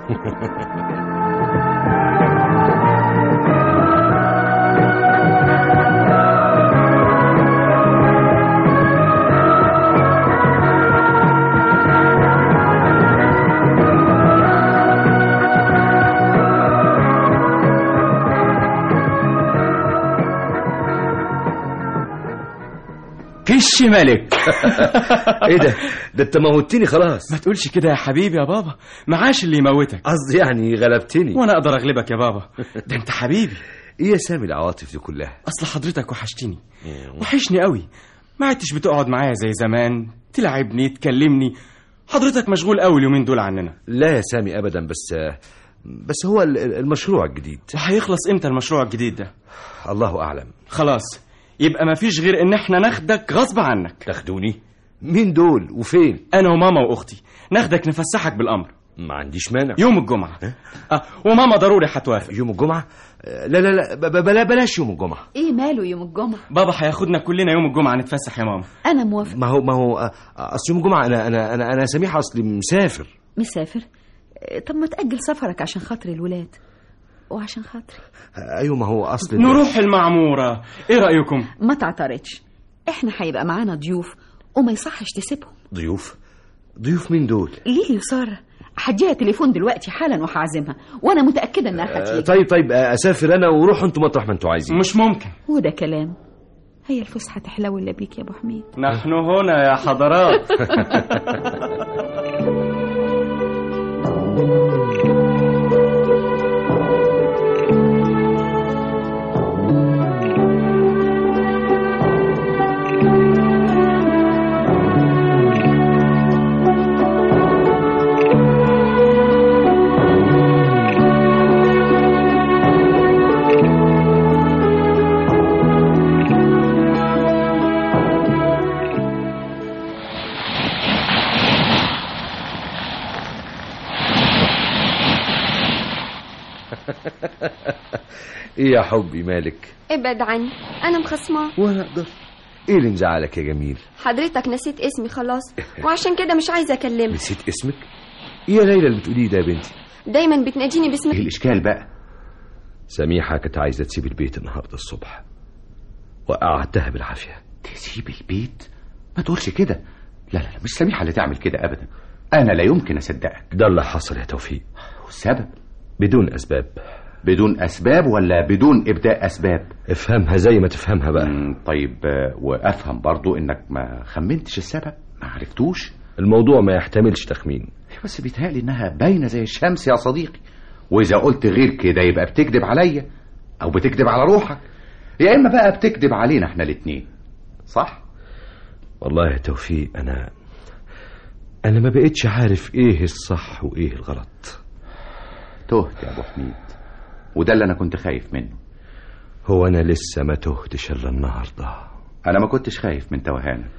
كش ملك ايه ده ده انت موتني خلاص ما تقولش كده يا حبيبي يا بابا معاش اللي يموتك قصدي يعني غلبتني وانا اقدر اغلبك يا بابا ده انت حبيبي ايه يا سامي العواطف دي كلها اصل حضرتك وحشتني وحشني قوي ما عدتش بتقعد معايا زي زمان تلعبني تكلمني حضرتك مشغول قوي اليومين دول عننا لا يا سامي ابدا بس بس هو ال- المشروع الجديد وهيخلص امتى المشروع الجديد ده الله اعلم خلاص يبقى ما فيش غير ان احنا ناخدك غصب عنك تاخدوني مين دول وفين انا وماما واختي ناخدك نفسحك بالامر ما عنديش مانع يوم الجمعه اه وماما ضروري هتوافق يوم الجمعة آه، لا لا لا ب- ب- بلا بلاش يوم الجمعة ايه ماله يوم الجمعة بابا هياخدنا كلنا يوم الجمعه نتفسح يا ماما انا موافق ما هو ما هو آه، آه، اصل يوم الجمعة انا انا انا انا سميح اصلي مسافر مسافر آه، طب ما تأجل سفرك عشان خاطر الولاد وعشان خاطري آه، ايوه ما هو اصل نروح المعموره ايه رايكم ما تعترضش احنا هيبقى معانا ضيوف وما يصحش تسيبهم ضيوف ضيوف مين دول ليه يا سارة هديها تليفون دلوقتي حالا وهعزمها وانا متأكدة انها آه، هتيجي طيب طيب آه، اسافر انا وروحوا انتوا مطرح ما انتوا عايزين مش ممكن وده كلام هي الفسحة تحلو الا بيك يا ابو حميد نحن هنا يا حضرات ايه يا حبي مالك ابعد عني انا مخصماه وانا اقدر ايه اللي مزعلك يا جميل حضرتك نسيت اسمي خلاص وعشان كده مش عايزه اكلمك نسيت اسمك ايه يا ليلى اللي بتقوليه ده يا بنتي دايما بتناديني باسمك ايه الاشكال بقى سميحة كانت عايزة تسيب البيت النهاردة الصبح وقعدتها بالعافية تسيب البيت ما تقولش كده لا لا لا مش سميحة اللي تعمل كده ابدا انا لا يمكن اصدقك ده اللي حصل يا توفيق والسبب بدون أسباب بدون اسباب ولا بدون ابداء اسباب افهمها زي ما تفهمها بقى مم، طيب آه، وافهم برضو انك ما خمنتش السبب ما عرفتوش الموضوع ما يحتملش تخمين بس بيتهيألي انها باينه زي الشمس يا صديقي واذا قلت غير كده يبقى بتكذب عليا او بتكذب على روحك يا اما بقى بتكذب علينا احنا الاتنين صح والله يا توفيق أنا أنا ما بقتش عارف إيه الصح وإيه الغلط تهت يا ابو حميد وده اللي انا كنت خايف منه هو أنا لسه ما تهتش إلا النهاردة انا ما كنتش خايف من توهانك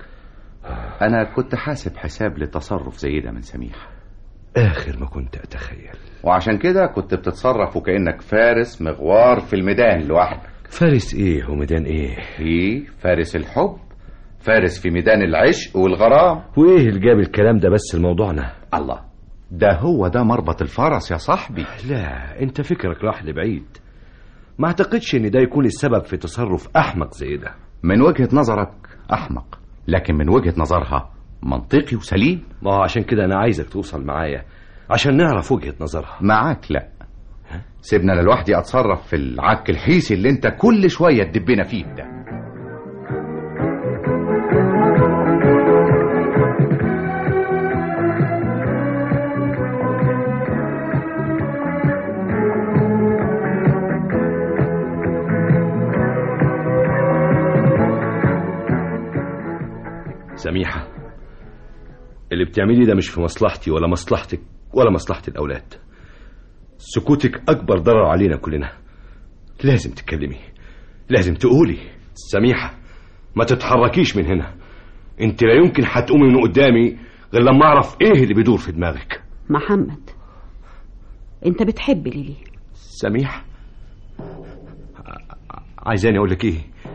انا كنت حاسب حساب لتصرف زي ده من سميح آخر ما كنت أتخيل وعشان كده كنت بتتصرف وكأنك فارس مغوار في الميدان لوحدك فارس إيه وميدان إيه في فارس الحب فارس في ميدان العشق والغرام وإيه اللي جاب الكلام ده بس لموضوعنا الله ده هو ده مربط الفرس يا صاحبي لا أنت فكرك راح لبعيد ما اعتقدش ان ده يكون السبب في تصرف احمق زي ده من وجهة نظرك أحمق لكن من وجهة نظرها منطقي وسليم ما هو عشان كده انا عايزك توصل معايا عشان نعرف وجهة نظرها معاك لا سيبنا انا لوحدي اتصرف في العك الحيسي اللي انت كل شويه تدبنا فيه ده سميحة اللي بتعمليه ده مش في مصلحتي ولا مصلحتك ولا مصلحة الأولاد سكوتك أكبر ضرر علينا كلنا لازم تتكلمي لازم تقولي سميحة ما تتحركيش من هنا انت لا يمكن هتقومي من قدامي غير لما اعرف ايه اللي بيدور في دماغك محمد انت بتحب ليلي سميح ع- عايزاني اقول لك ايه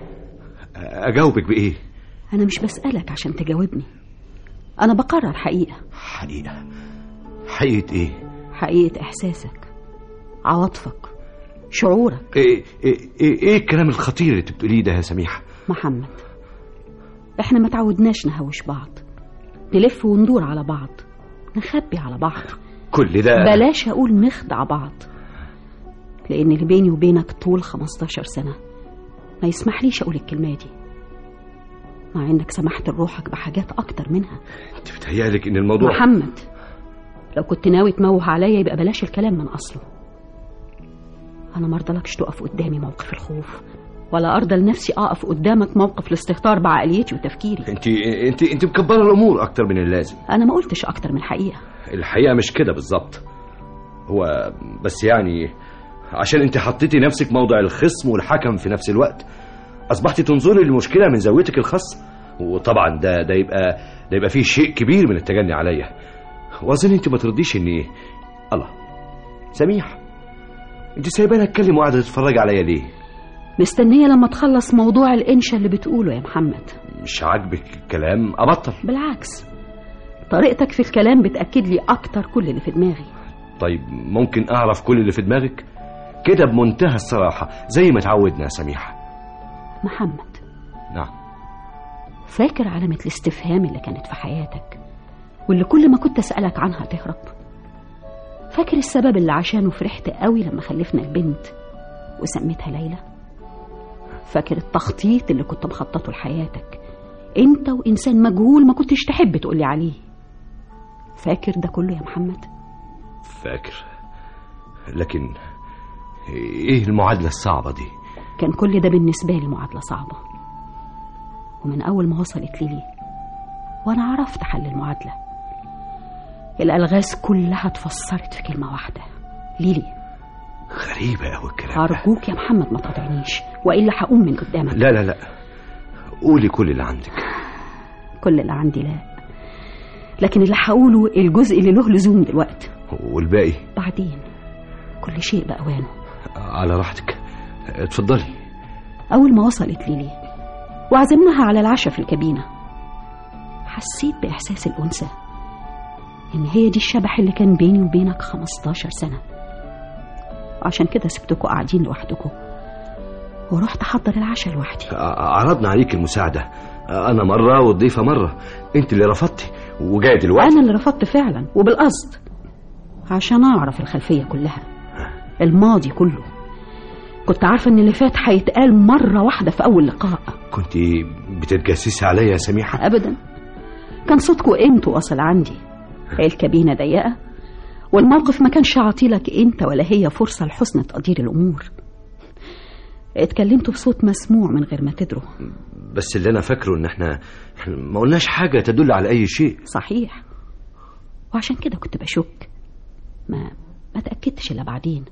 اجاوبك بايه انا مش بسألك عشان تجاوبني انا بقرر حقيقة حقيقة حقيقة ايه حقيقة احساسك عواطفك شعورك ايه ايه, إيه, إيه الكلام الخطير اللي انت بتقوليه ده يا سميح محمد احنا ما تعودناش نهوش بعض نلف وندور على بعض نخبي على بعض كل ده بلاش اقول نخدع بعض لان اللي بيني وبينك طول 15 سنة ما يسمحليش اقول الكلمة دي مع انك سمحت لروحك بحاجات اكتر منها انت بتهيألك ان الموضوع محمد لو كنت ناوي تموه عليا يبقى بلاش الكلام من اصله انا مرضلكش تقف قدامي موقف الخوف ولا ارضى لنفسي اقف قدامك موقف الاستهتار بعقليتي وتفكيري انت انت انت مكبره الامور اكتر من اللازم انا ما قلتش اكتر من الحقيقه الحقيقه مش كده بالظبط هو بس يعني عشان انت حطيتي نفسك موضع الخصم والحكم في نفس الوقت اصبحتي تنظري للمشكله من زاويتك الخاصه وطبعا ده ده يبقى ده يبقى فيه شيء كبير من التجني عليا واظن انت ما ترضيش اني الله سميح انت سايباني اتكلم وقاعده تتفرج عليا ليه مستنيه لما تخلص موضوع الانشا اللي بتقوله يا محمد مش عاجبك الكلام ابطل بالعكس طريقتك في الكلام بتاكد لي اكتر كل اللي في دماغي طيب ممكن اعرف كل اللي في دماغك كده بمنتهى الصراحه زي ما اتعودنا يا سميحه محمد نعم فاكر علامة الاستفهام اللي كانت في حياتك واللي كل ما كنت أسألك عنها تهرب فاكر السبب اللي عشانه فرحت قوي لما خلفنا البنت وسميتها ليلى فاكر التخطيط اللي كنت مخططه لحياتك انت وانسان مجهول ما كنتش تحب تقولي عليه فاكر ده كله يا محمد فاكر لكن ايه المعادله الصعبه دي كان كل ده بالنسبة لي معادلة صعبة ومن أول ما وصلت لي وأنا عرفت حل المعادلة الألغاز كلها اتفسرت في كلمة واحدة ليلي غريبه قوي الكلام ده أرجوك يا محمد ما تقاطعنيش وإلا هقوم من قدامك لا لا لا قولي كل اللي عندك كل اللي عندي لا لكن اللي هقوله الجزء اللي له لزوم دلوقتي والباقي بعدين كل شيء بأوانه على راحتك اتفضلي أول ما وصلت ليلي وعزمناها على العشاء في الكابينة حسيت بإحساس الأنثى إن هي دي الشبح اللي كان بيني وبينك 15 سنة عشان كده سبتكوا قاعدين لوحدكوا ورحت أحضر العشاء لوحدي عرضنا عليك المساعده انا مره والضيفه مره انت اللي رفضتي وجاي دلوقتي أنا اللي رفضت فعلا وبالقصد عشان أعرف الخلفية كلها الماضي كله كنت عارفة إن اللي فات هيتقال مرة واحدة في أول لقاء كنت بتتجسسي عليا يا سميحه أبدا كان صوتكوا انتوا وصل عندي الكابينة ضيقة والموقف ما كانش عاطيلك انت ولا هي فرصة لحسن تقدير الأمور اتكلمتوا بصوت مسموع من غير ما تدروا بس اللي انا فاكره ان احنا إحنا ما قلناش حاجه تدل على اي شيء صحيح وعشان كده كنت بشك ما ما تأكدتش إلا بعدين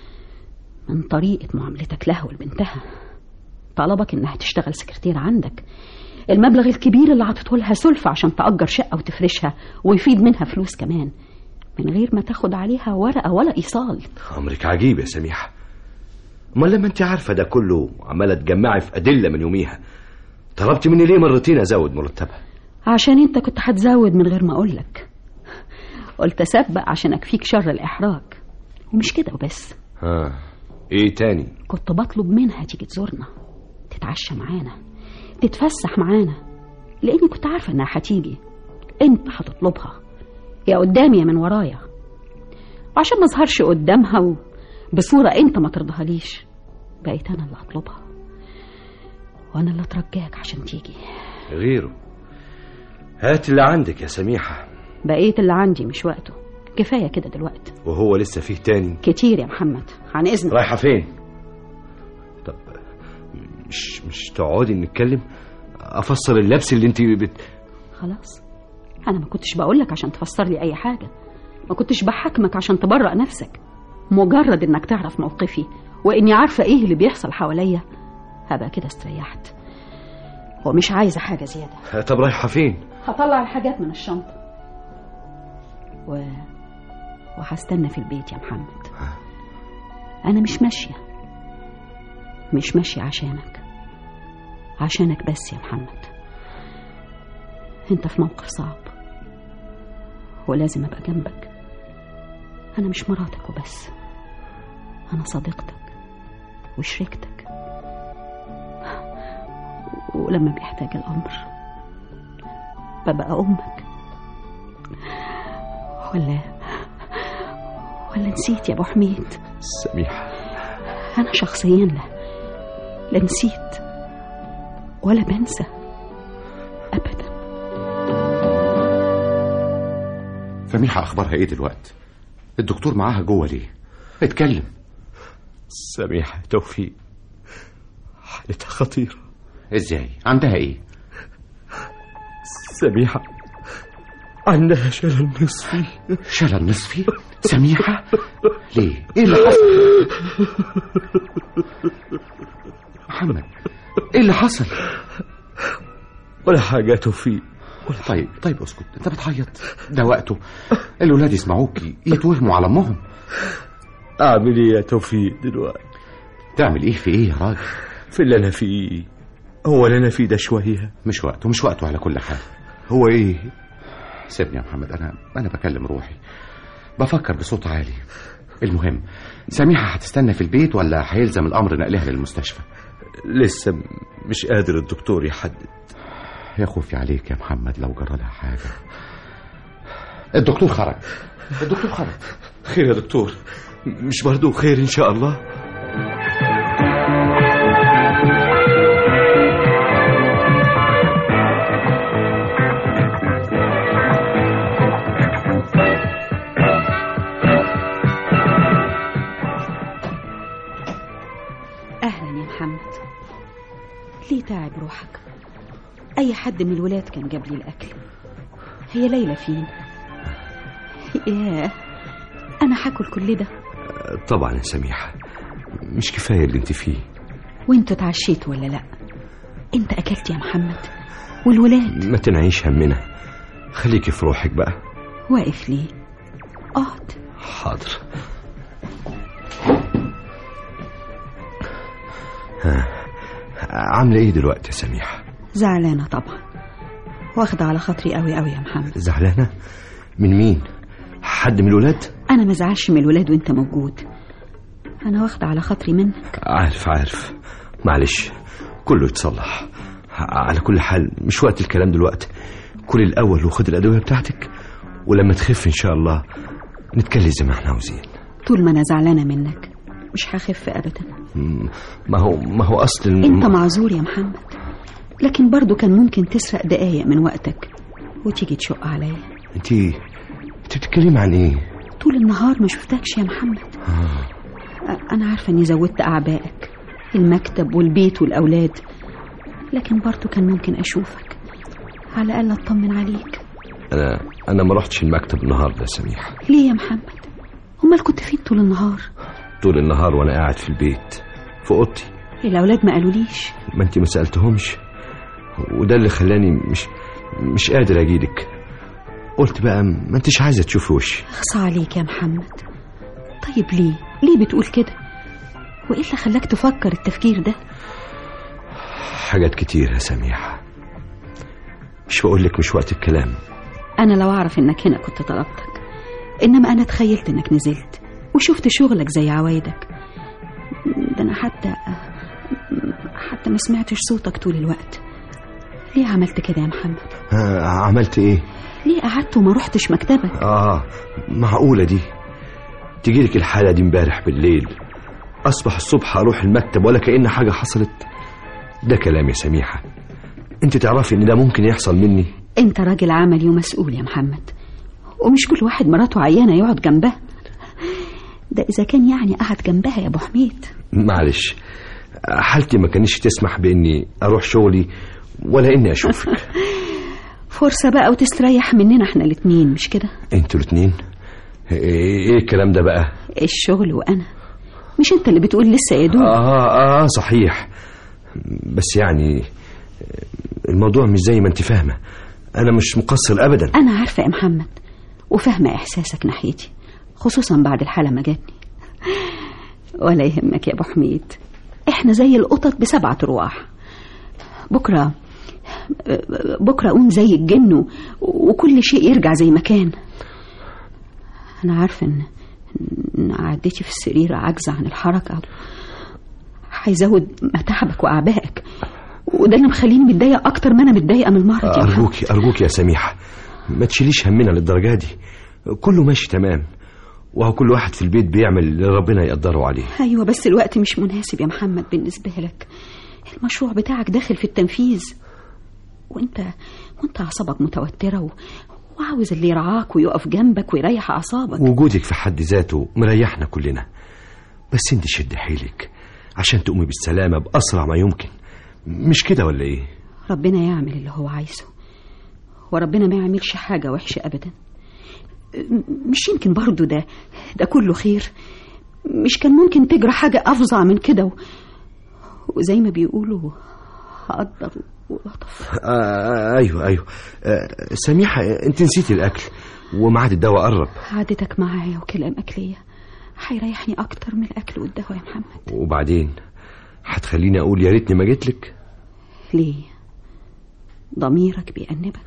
من طريقة معاملتك لها ولبنتها طلبك إنها تشتغل سكرتير عندك المبلغ الكبير اللي عطيته لها سلفة عشان تأجر شقة وتفرشها ويفيد منها فلوس كمان من غير ما تاخد عليها ورقة ولا إيصال امرك عجيب يا سميحه امال لما انت عارفه ده كله عماله تجمعي في ادله من يوميها طلبت مني ليه مرتين ازود مرتبها عشان انت كنت هتزود من غير ما اقولك قلت اسبق عشان اكفيك شر الاحراج ومش كده وبس ها ايه تاني كنت بطلب منها تيجي تزورنا تتعشى معانا تتفسح معانا لاني كنت عارفه انها هتيجي انت هتطلبها يا قدامي يا من ورايا وعشان ما اظهرش قدامها و... بصوره انت ما ترضهاليش بقيت انا اللي هطلبها وانا اللي اترجاك عشان تيجي غيره هات اللي عندك يا سميحة بقيت اللي عندي مش وقته كفايه كده دلوقتي وهو لسه فيه تاني كتير يا محمد عن اذنك رايحة فين طب مش مش تقعدي نتكلم افسر اللبس اللي انت بت... خلاص انا ما كنتش بقولك عشان تفسر لي اي حاجه ما كنتش بحاكمك عشان تبرأ نفسك مجرد انك تعرف موقفي واني عارفه ايه اللي بيحصل حواليا هبقى كده استريحت ومش عايزه حاجه زياده طب رايحة فين هطلع الحاجات من الشنطه و... وهستنى في البيت يا محمد انا مش ماشيه مش ماشيه عشانك عشانك بس يا محمد انت في موقف صعب ولازم ابقى جنبك انا مش مراتك وبس انا صديقتك وشريكتك ولما بيحتاج الامر ببقى امك ولا ولا نسيت يا ابو حميد سميحة انا شخصيا لا لا نسيت ولا بنسى ابدا سميحة أخبارها إيه دلوقتي؟ الدكتور معاها جوه ليه؟ اتكلم سميحة توفيق حالتها خطيرة إزاي؟ عندها إيه؟ سميحة عندها شلل نصفي شلل نصفي؟ سميحة؟ ليه؟ إيه اللي حصل؟ محمد إيه اللي حصل؟ ولا حاجة توفيق طيب طيب اسكت انت بتعيط ده وقته الولاد يسمعوك يتوهموا على امهم أعمل إيه يا توفيق دلوقتي تعمل ايه في ايه يا راجل في اللي أنا فيه هو اللي أنا فيه ده شوية مش وقته مش وقته على كل حال هو إيه سيبني يا محمد انا انا بكلم روحي بفكر بصوت عالي المهم سميحة هتستنى في البيت ولا هيلزم الامر نقلها للمستشفى لسه م- مش قادر الدكتور يحدد يا خوفي عليك يا محمد لو جرى لها حاجة الدكتور خرج الدكتور خرج خير يا دكتور مش برضو خير إن شاء الله اهلا يا محمد ليه تعب روحك اي حد من الولاد كان جاب لي الاكل هي ليلى فين ياه انا هاكل كل ده طبعا يا سميحة مش كفاية اللي انت فيه وانتوا اتعشيتوا ولا لا انت اكلت يا محمد والولاد ما تنعيش همنا خليكي في روحك بقى واقف ليه اقعد حاضر ها عاملة ايه دلوقتي يا سميحة زعلانه طبعا واخده على خاطري قوي قوي يا محمد زعلانة من مين حد من الولاد انا ما زعلش من الولاد وانت موجود انا واخده على خاطري منك عارف عارف معلش كله يتصلح على كل حال مش وقت الكلام دلوقتي كل الأول وخد الأدوية بتاعتك ولما تخف إن شاء الله نتكلم زي ما احنا عاوزين طول ما انا زعلانه منك مش هخف ابدا م- ما هو ما هو أصل الم- انت معذور يا محمد لكن برضو كان ممكن تسرق دقايق من وقتك وتيجي تشق عليا انت انت بتتكلمي عن ايه طول النهار ما شفتكش يا محمد أ- انا عارفه اني زودت اعبائك المكتب والبيت والاولاد لكن برضو كان ممكن اشوفك على الاقل اطمن عليك انا انا ما رحتش المكتب النهارده يا سميحه ليه يا محمد امال كنت فين طول النهار طول النهار وانا قاعد في البيت في اوضتي الاولاد ما قالوليش ما انت ما سالتهمش وده اللي خلاني مش مش قادر اجيلك قلت بقى ما انتش عايزه تشوفي وشي اخصى عليك يا محمد طيب ليه ليه بتقول كده وايه اللي خلاك تفكر التفكير ده حاجات كتير يا سميحه مش بقول لك مش وقت الكلام انا لو اعرف انك هنا كنت طلبتك انما انا تخيلت انك نزلت وشفت شغلك زي عوايدك ده انا حتى حتى ما سمعتش صوتك طول الوقت ليه عملت كده يا محمد آه عملت ايه ليه قعدت وما رحتش مكتبك اه معقولة دي تجيلك الحالة دي امبارح بالليل اصبح الصبح اروح المكتب ولا كأن حاجة حصلت ده كلام يا سميحة انت تعرفي ان ده ممكن يحصل مني انت راجل عملي ومسؤول يا محمد ومش كل واحد مراته عيانه يقعد جنبها ده اذا كان يعني قعد جنبها يا ابو حميد معلش حالتي ما كانش تسمح باني اروح شغلي ولا اني اشوفك فرصه بقى وتستريح مننا احنا الاتنين مش كده انتوا الاتنين ايه الكلام ده بقى الشغل وانا مش انت اللي بتقول لسه يا دوب اه اه صحيح بس يعني الموضوع مش زي ما انت فاهمه انا مش مقصر ابدا انا عارفه يا محمد وفاهمه احساسك ناحيتي خصوصا بعد الحاله ما جاتني ولا يهمك يا ابو حميد احنا زي القطط بسبعة ارواح بكره بكره اقوم زي الجن وكل شيء يرجع زي ما كان انا عارفه ان ان قعدتي في السرير عاجزه عن الحركه هيزود متاعبك واعبائك وده اللي مخليني متضايقه اكتر ما انا متضايقه من المرض يا محمد. ارجوكي ارجوكي يا سميحه ما تشيليش همنا للدرجه دي كله ماشي تمام وهو كل واحد في البيت بيعمل اللي ربنا يقدره عليه ايوه بس الوقت مش مناسب يا محمد بالنسبه لك المشروع بتاعك داخل في التنفيذ وانت وانت اعصابك متوتره و... وعاوز اللي يرعاك ويقف جنبك ويريح اعصابك وجودك في حد ذاته مريحنا كلنا بس انت شد حيلك عشان تقومي بالسلامه باسرع ما يمكن مش كده ولا ايه ربنا يعمل اللي هو عايزه وربنا ما يعملش حاجه وحشه ابدا مش يمكن برضو ده ده كله خير مش كان ممكن تجرى حاجة أفظع من كده و... وزي ما بيقولوا قدر ولطف آه أيوه أيوه آه سميحة أنت نسيتي الأكل وميعاد الدواء قرب عادتك معايا وكلامك ليا هيريحني أكتر من الأكل والدواء يا محمد وبعدين هتخليني أقول يا ريتني ما جيتلك ليه ضميرك بيأنبك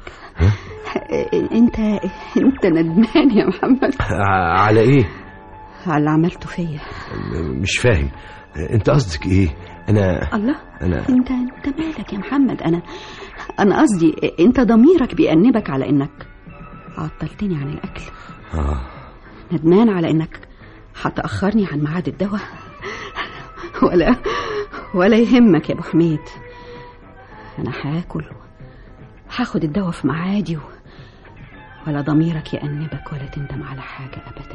انت انت ندمان يا محمد على ايه على اللي عملته فيا مش فاهم انت قصدك ايه انا الله انا انت انت مالك يا محمد انا انا قصدي انت ضميرك بيأنبك على انك عطلتني عن الاكل اه ندمان على انك هتأخرني عن ميعاد الدواء ولا ولا يهمك يا ابو حميد انا هاكل هاخد الدواء في ميعادي و... ولا ضميرك يأنبك ولا تندم على حاجة أبدا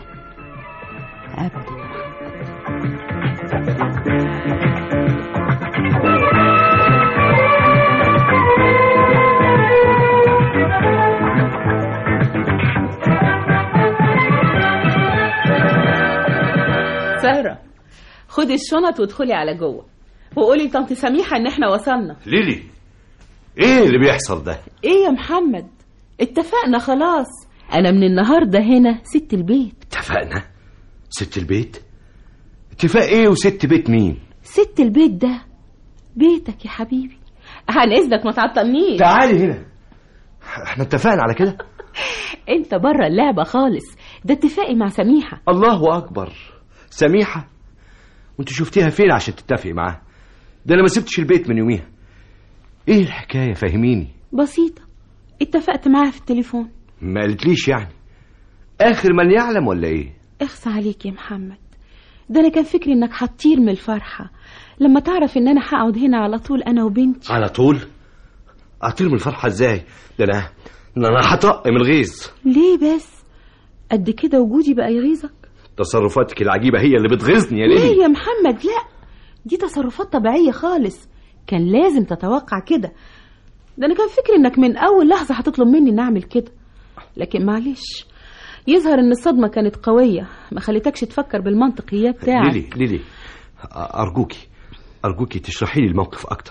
أبدا يا سهرة خدي الشنط وادخلي على جوه وقولي لطنط سميحة ان احنا وصلنا ليلي ايه اللي بيحصل ده ايه يا محمد اتفقنا خلاص انا من النهاردة هنا ست البيت اتفقنا ست البيت اتفاق ايه وست بيت مين ست البيت ده بيتك يا حبيبي عن اذنك ما تعطلنيش تعالي هنا احنا اتفقنا على كده انت بره اللعبة خالص ده اتفاقي مع سميحة الله اكبر سميحة وانت شفتيها فين عشان تتفقي معاها ده انا ما سبتش البيت من يوميها ايه الحكاية فهميني بسيطة اتفقت معاها في التليفون ما قالتليش يعني اخر من يعلم ولا ايه اخصى عليك يا محمد ده انا كان فكري انك هتطير من الفرحة لما تعرف ان انا هقعد هنا على طول انا وبنتي على طول اطير من الفرحة ازاي ده انا ده انا هطق من الغيظ ليه بس قد كده وجودي بقى يغيظك تصرفاتك العجيبة هي اللي بتغيظني يا ليه ليلي يا محمد لا دي تصرفات طبيعية خالص كان لازم تتوقع كده ده انا كان فكري انك من اول لحظة هتطلب مني ان اعمل كده لكن معلش يظهر ان الصدمة كانت قوية ما خليتكش تفكر بالمنطقيات بتاعك ليلي ليلي ارجوكي ارجوكي تشرحي لي الموقف اكتر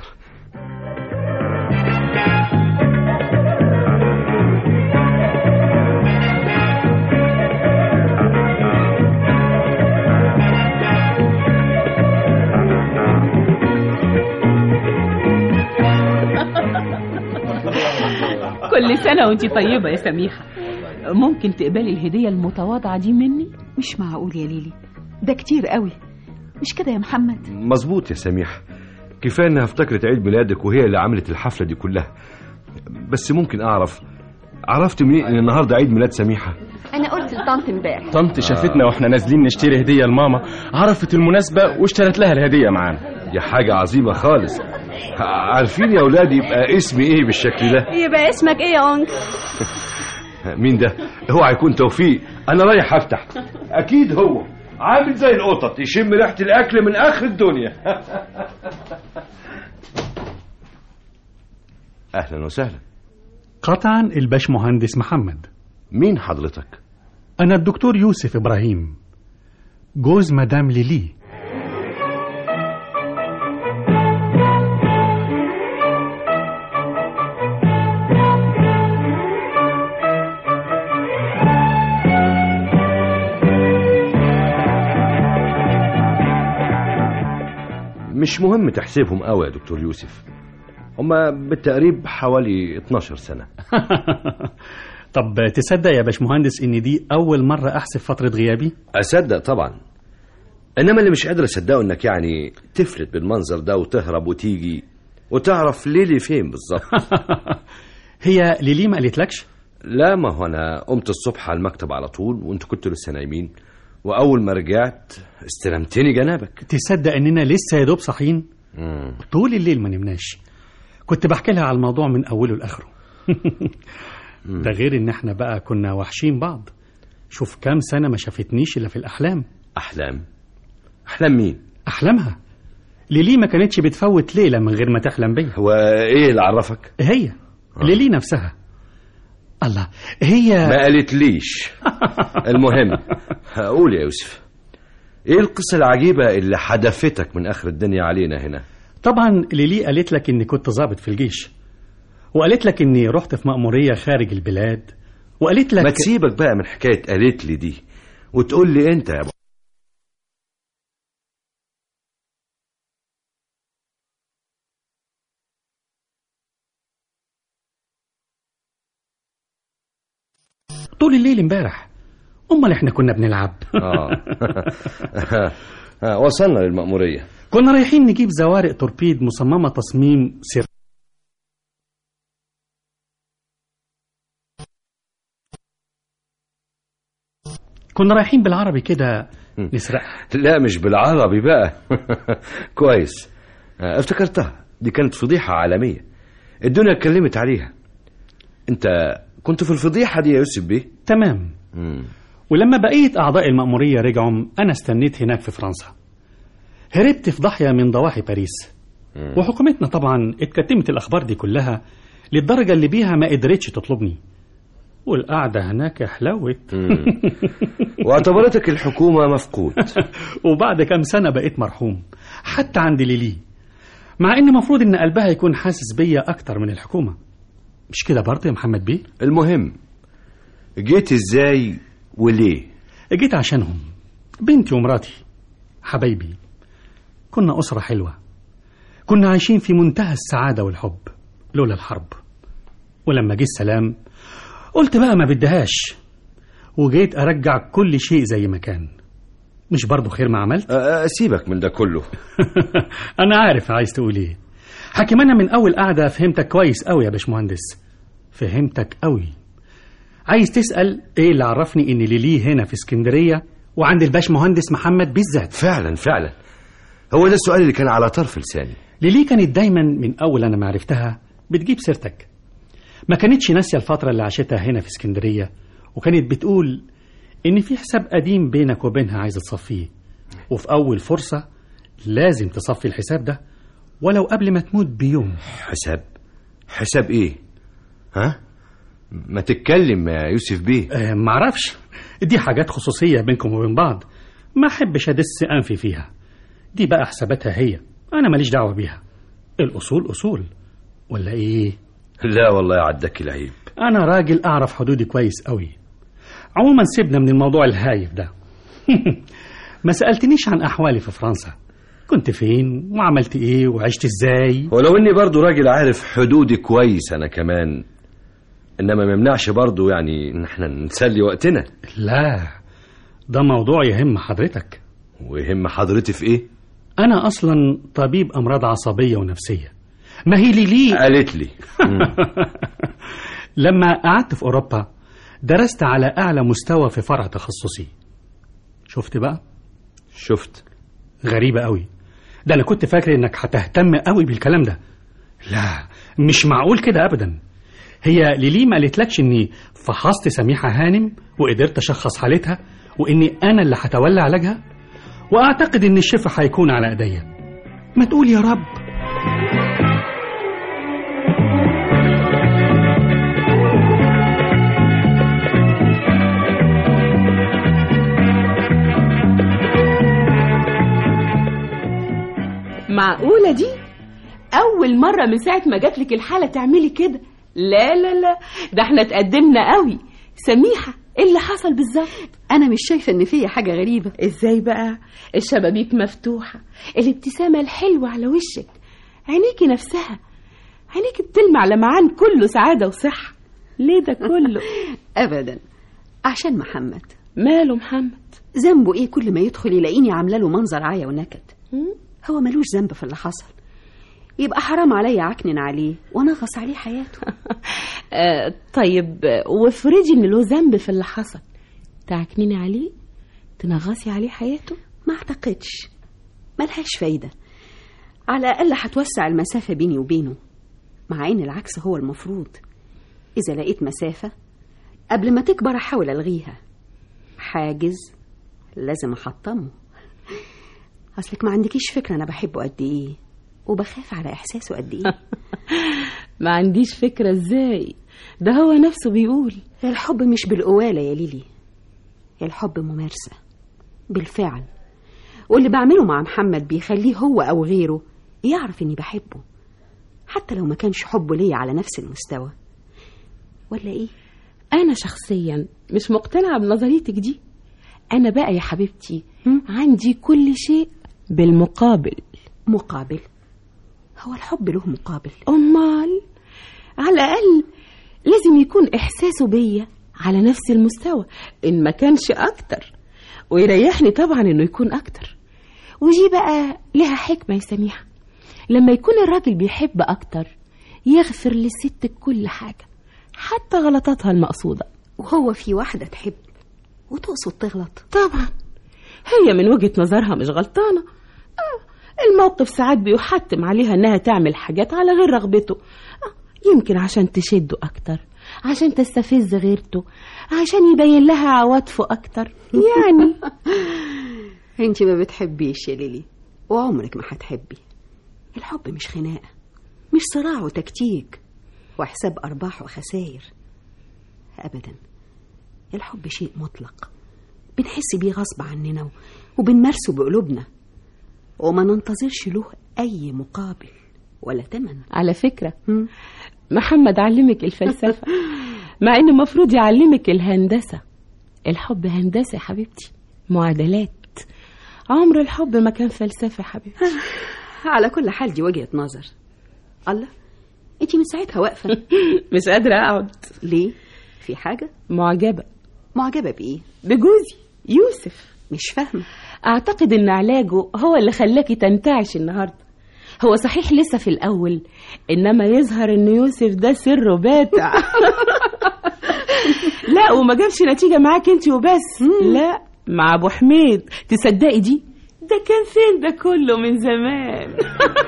كل سنة وانت طيبة يا سميحة ممكن تقبلي الهدية المتواضعة دي مني مش معقول يا ليلي ده كتير قوي مش كده يا محمد مظبوط يا سميح كفايه انها افتكرت عيد ميلادك وهي اللي عملت الحفله دي كلها بس ممكن اعرف عرفت منين ان النهارده عيد ميلاد سميحه انا قلت لطنط امبارح طنط شافتنا واحنا نازلين نشتري هديه لماما عرفت المناسبه واشترت لها الهديه معانا دي حاجه عظيمه خالص عارفين يا اولاد يبقى اسمي ايه بالشكل ده يبقى اسمك ايه يا انكل مين ده اوعى يكون توفيق انا رايح افتح اكيد هو عامل زي القطط يشم ريحه الاكل من اخر الدنيا اهلا وسهلا قطعا الباش مهندس محمد مين حضرتك أنا الدكتور يوسف إبراهيم جوز مدام ليلي مش مهم تحسبهم قوي يا دكتور يوسف هما بالتقريب حوالي 12 سنة طب تصدق يا باش مهندس إن دي أول مرة أحسب فترة غيابي أصدق طبعا إنما اللي مش قادر أصدقه إنك يعني تفلت بالمنظر ده وتهرب وتيجي وتعرف ليلي فين بالظبط هي ليلي ما قالتلكش لا ما هو أنا قمت الصبح على المكتب على طول وأنتوا كنتوا لسه نايمين وأول ما رجعت استلمتني جنابك تصدق إننا لسه يا دوب صاحيين مم. طول الليل ما نمناش كنت بحكي لها على الموضوع من أوله لآخره ده غير إن إحنا بقى كنا وحشين بعض شوف كام سنة ما شافتنيش إلا في الأحلام أحلام أحلام مين؟ أحلامها ليلي ما كانتش بتفوت ليلة من غير ما تحلم بيا هو إيه اللي عرفك؟ هي ليلي نفسها الله هي ما قالتليش المهم قول يا يوسف ايه القصة العجيبة اللي حدفتك من اخر الدنيا علينا هنا طبعا ليلي قالت لك اني كنت ضابط في الجيش وقالت لك اني رحت في مأمورية خارج البلاد وقالت لك ما تسيبك بقى من حكاية قالت لي دي وتقول لي انت يا ابو طول الليل امبارح امال احنا كنا بنلعب اه آه، وصلنا للمأمورية كنا رايحين نجيب زوارق توربيد مصممة تصميم سر كنا رايحين بالعربي كده نسرقها لا مش بالعربي بقى كويس آه، افتكرتها دي كانت فضيحة عالمية الدنيا اتكلمت عليها انت كنت في الفضيحة دي يا يوسف بيه تمام مم. ولما بقية أعضاء المأمورية رجعوا أنا استنيت هناك في فرنسا هربت في ضاحية من ضواحي باريس وحكومتنا طبعا اتكتمت الأخبار دي كلها للدرجة اللي بيها ما قدرتش تطلبني والقعدة هناك حلوت مم. واعتبرتك الحكومة مفقود وبعد كام سنة بقيت مرحوم حتى عند ليلي مع ان المفروض ان قلبها يكون حاسس بيا اكتر من الحكومة مش كده برضه يا محمد بيه المهم جيت ازاي وليه جيت عشانهم بنتي ومراتي حبايبي كنا أسرة حلوة كنا عايشين في منتهى السعادة والحب لولا الحرب ولما جه السلام قلت بقى ما بدهاش وجيت أرجع كل شيء زي ما كان مش برضه خير ما عملت أه، سيبك من ده كله أنا عارف عايز تقول إيه حكيم أنا من أول قعدة فهمتك كويس أوي يا باشمهندس فهمتك أوي عايز تسأل إيه اللي عرفني إن ليلي هنا في اسكندرية وعند الباشمهندس محمد بالذات فعلا فعلا هو ده السؤال اللي كان على طرف لساني ليلي كانت دايما من أول أنا ما عرفتها بتجيب سيرتك ما كانتش ناسية الفترة اللي عاشتها هنا في اسكندرية وكانت بتقول إن في حساب قديم بينك وبينها عايزة تصفيه وفي أول فرصة لازم تصفي الحساب ده ولو قبل ما تموت بيوم حساب حساب ايه ها ما تتكلم يا يوسف بيه أه معرفش دي حاجات خصوصية بينكم وبين بعض ما أحبش أدس أنفي فيها دي بقى حساباتها هي أنا ماليش دعوة بيها الأصول أصول ولا إيه لا والله عدك العيب أنا راجل أعرف حدودي كويس قوي عموما سيبنا من الموضوع الهايف ده ما سألتنيش عن أحوالي في فرنسا كنت فين وعملت إيه وعشت إزاي ولو اني برضو راجل عارف حدودي كويس انا كمان انما ما يمنعش برضو يعني ان احنا نسلي وقتنا لا ده موضوع يهم حضرتك ويهم حضرتي في ايه أنا أصلا طبيب أمراض عصبية ونفسية ما هي لي قالت لي لما قعدت في أوروبا درست على أعلى مستوى في فرع تخصصي شفت بقى شفت غريبة قوي ده أنا كنت فاكر إنك هتهتم قوي بالكلام ده لا مش معقول كده أبدا هي ليلي ما قالتلكش إني فحصت سميحة هانم وقدرت أشخص حالتها وإني أنا اللي هتولى علاجها وأعتقد إن الشفا هيكون على إيديا ما تقول يا رب معقولة دي؟ أول مرة من ساعة ما جاتلك الحالة تعملي كده لا لا لا ده احنا اتقدمنا قوي سميحة ايه اللي حصل بالظبط؟ أنا مش شايفة إن فيا حاجة غريبة ازاي بقى؟ الشبابيك مفتوحة الابتسامة الحلوة على وشك عينيكي نفسها عينيكي بتلمع لمعان كله سعادة وصحة ليه ده كله؟ أبدا عشان محمد ماله محمد؟ ذنبه إيه كل ما يدخل يلاقيني عاملة له منظر عيا ونكد هو ملوش ذنب في اللي حصل يبقى حرام عليا عكنن عليه ونغص عليه حياته آه طيب وافرضي ان له ذنب في اللي حصل تعكنيني عليه تنغصي عليه حياته ما اعتقدش ملهاش فايدة على الأقل هتوسع المسافة بيني وبينه مع إن العكس هو المفروض إذا لقيت مسافة قبل ما تكبر أحاول ألغيها حاجز لازم أحطمه أصلك ما عندكيش فكرة أنا بحبه قد إيه وبخاف على إحساسه قد إيه ما عنديش فكرة ازاي ده هو نفسه بيقول الحب مش بالقوالة يا ليلي الحب ممارسة بالفعل واللي بعمله مع محمد بيخليه هو أو غيره يعرف إني بحبه حتى لو ما كانش حبه ليا على نفس المستوى ولا إيه؟ انا شخصيا مش مقتنعة بنظريتك دي انا بقى يا حبيبتي عندي كل شيء بالمقابل مقابل هو الحب له مقابل امال على الاقل لازم يكون احساسه بيا على نفس المستوى ان ما كانش اكتر ويريحني طبعا انه يكون اكتر ودي بقى لها حكمه يا سميحه لما يكون الراجل بيحب اكتر يغفر للست كل حاجه حتى غلطاتها المقصوده وهو في واحدة تحب وتقصد تغلط طبعا هي من وجهة نظرها مش غلطانة آه الموقف ساعات بيحتم عليها انها تعمل حاجات على غير رغبته آه يمكن عشان تشده اكتر عشان تستفز غيرته عشان يبين لها عواطفه اكتر يعني انت ما بتحبيش يا ليلي وعمرك ما هتحبي الحب مش خناقة مش صراع وتكتيك وحساب أرباح وخسائر أبدا الحب شيء مطلق بنحس بيه غصب عننا و- وبنمارسه بقلوبنا وما ننتظرش له أي مقابل ولا تمن على فكرة محمد علمك الفلسفة مع انه المفروض يعلمك الهندسة الحب هندسة يا حبيبتي معادلات عمر الحب ما كان فلسفة يا حبيبتي على كل حال دي وجهة نظر الله انت من ساعتها واقفة مش قادرة اقعد ليه في حاجة معجبة معجبة بإيه بجوزي يوسف مش فاهمة اعتقد ان علاجه هو اللي خلاكي تنتعش النهارده هو صحيح لسه في الاول انما يظهر ان يوسف ده سره باتع لا وما جابش نتيجه معاك انت وبس لا مع ابو حميد تصدقي دي ده كان فين ده كله من زمان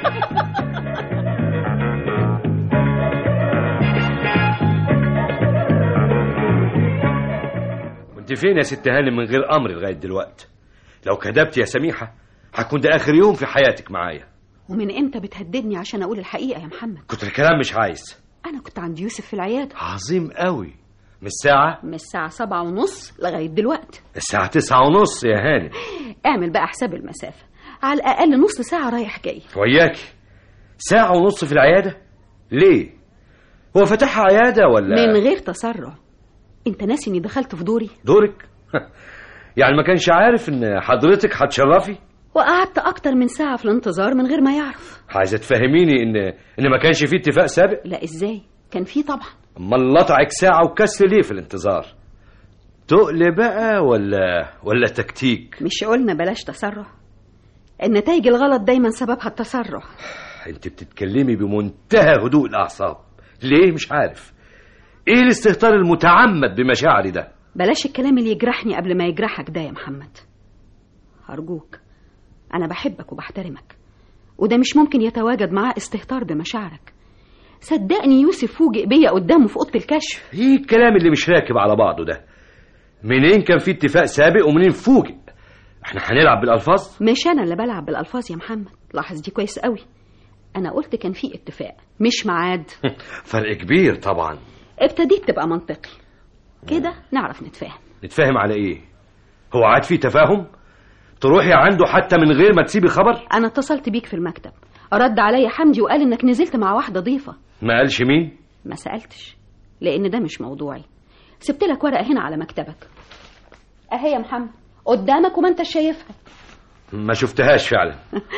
كنت فين يا ست هانم من غير امر لغايه دلوقتي لو كذبت يا سميحه هكون ده اخر يوم في حياتك معايا ومن امتى بتهددني عشان أقول الحقيقة يا محمد كنت الكلام مش عايز أنا كنت عند يوسف في العيادة عظيم قوي من الساعة من الساعة سبعة ونص لغاية دلوقتي الساعة تسعة ونص يا هانم اعمل بقى حساب المسافة على الأقل نص ساعة رايح جاي وياكي ساعة ونص في العيادة ليه هو فتحها عيادة ولا من غير تسرع انت ناسي اني دخلت في دوري دورك يعني ما كانش عارف ان حضرتك هتشرفي وقعدت اكتر من ساعة في الانتظار من غير ما يعرف عايزة تفهميني ان ان ما كانش فيه اتفاق سابق لا ازاي كان في طبعا امال لطعك ساعة وكسر ليه في الانتظار تقل بقى ولا ولا تكتيك مش قلنا بلاش تسرع النتائج الغلط دايما سببها التسرع انت بتتكلمي بمنتهى هدوء الاعصاب ليه مش عارف ايه الاستهتار المتعمد بمشاعري ده بلاش الكلام اللي يجرحني قبل ما يجرحك ده يا محمد أرجوك أنا بحبك وبحترمك وده مش ممكن يتواجد معاه استهتار بمشاعرك صدقني يوسف فوجئ بيا قدامه في أوضة الكشف ايه الكلام اللي مش راكب على بعضه ده منين كان في اتفاق سابق ومنين فوجئ احنا هنلعب بالالفاظ مش أنا اللي بلعب بالألفاظ يا محمد لاحظ دي كويس قوي أنا قلت كان في اتفاق مش ميعاد فرق كبير طبعا ابتديت تبقى منطقي كده نعرف نتفاهم نتفاهم على ايه هو عاد في تفاهم تروحي عنده حتى من غير ما تسيبي خبر أنا اتصلت بيك في المكتب رد عليا حمدي وقال إنك نزلت مع واحدة ضيفة ما قالش مين ما سألتش لأن ده مش موضوعي سبت لك ورقة هنا على مكتبك أهي يا محمد قدامك وما انت شايفها ما شفتهاش فعلا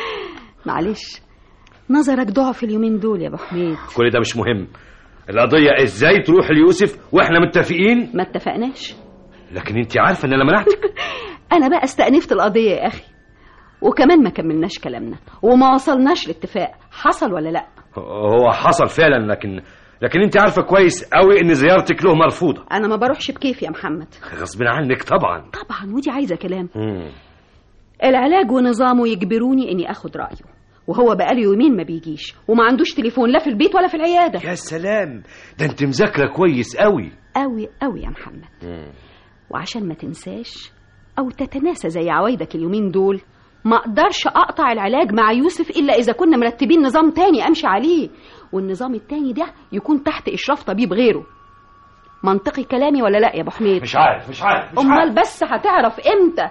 معلش نظرك ضعف اليومين دول يا ابو حميد كل ده مش مهم القضية ازاي تروح ليوسف واحنا متفقين ما اتفقناش لكن انت عارفة ان انا منعتك انا بقى استأنفت القضية يا اخي وكمان ما كملناش كلامنا وما وصلناش لاتفاق حصل ولا لا هو حصل فعلا لكن لكن انت عارفة كويس قوي ان زيارتك له مرفوضة انا ما بروحش بكيف يا محمد غصب عنك طبعا طبعا ودي عايزة كلام مم. العلاج ونظامه يجبروني اني اخد رأيه وهو بقاله يومين ما بيجيش وما عندوش تليفون لا في البيت ولا في العيادة يا سلام ده انت مذاكرة كويس قوي قوي قوي يا محمد وعشان ما تنساش او تتناسى زي عوايدك اليومين دول ما اقدرش اقطع العلاج مع يوسف الا اذا كنا مرتبين نظام تاني امشي عليه والنظام التاني ده يكون تحت اشراف طبيب غيره منطقي كلامي ولا لا يا ابو حميد مش عارف مش عارف مش امال عارف. بس هتعرف امتى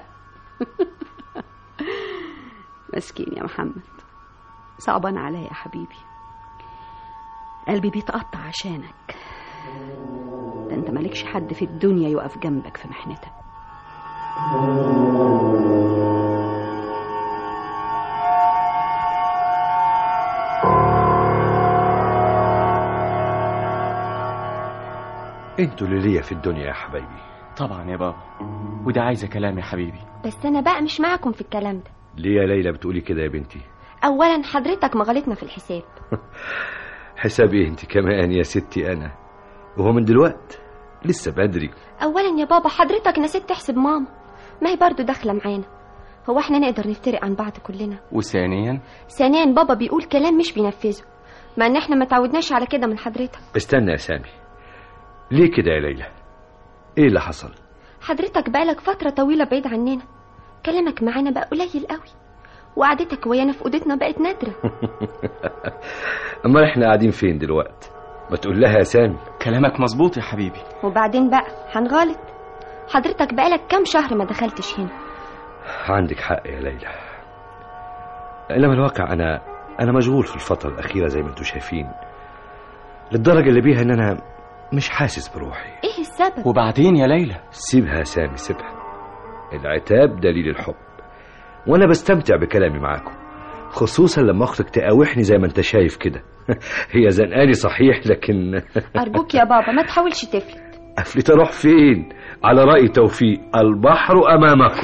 مسكين يا محمد صعبان عليا يا حبيبي قلبي بيتقطع عشانك ده انت مالكش حد في الدنيا يقف جنبك في محنتك انتوا اللي ليا في الدنيا يا حبايبي طبعا يا بابا وده عايزه كلام يا حبيبي بس انا بقى مش معاكم في الكلام ده ليه يا ليلى بتقولي كده يا بنتي اولا حضرتك مغالطنا في الحساب حساب ايه انت كمان يا ستي انا وهو من دلوقت لسه بدري اولا يا بابا حضرتك نسيت تحسب ماما ما هي برضو داخله معانا هو احنا نقدر نفترق عن بعض كلنا وثانيا ثانيا بابا بيقول كلام مش بينفذه مع ان احنا ما تعودناش على كده من حضرتك استنى يا سامي ليه كده يا ليلى ايه اللي حصل حضرتك بقالك فترة طويلة بعيد عننا كلامك معانا بقى قليل قوي وقعدتك ويانا في اوضتنا بقت نادرة امال احنا قاعدين فين دلوقتي ما تقول لها يا سامي كلامك مظبوط يا حبيبي وبعدين بقى هنغلط حضرتك بقالك كام شهر ما دخلتش هنا عندك حق يا ليلى انما الواقع انا انا مشغول في الفتره الاخيره زي ما انتم شايفين للدرجه اللي بيها ان انا مش حاسس بروحي ايه السبب وبعدين يا ليلى سيبها يا سامي سيبها العتاب دليل الحب وانا بستمتع بكلامي معاكم خصوصا لما اختك تقاوحني زي ما انت شايف كده هي زنقاني صحيح لكن ارجوك يا بابا ما تحاولش تفلت افلت اروح فين على راي توفيق البحر امامكم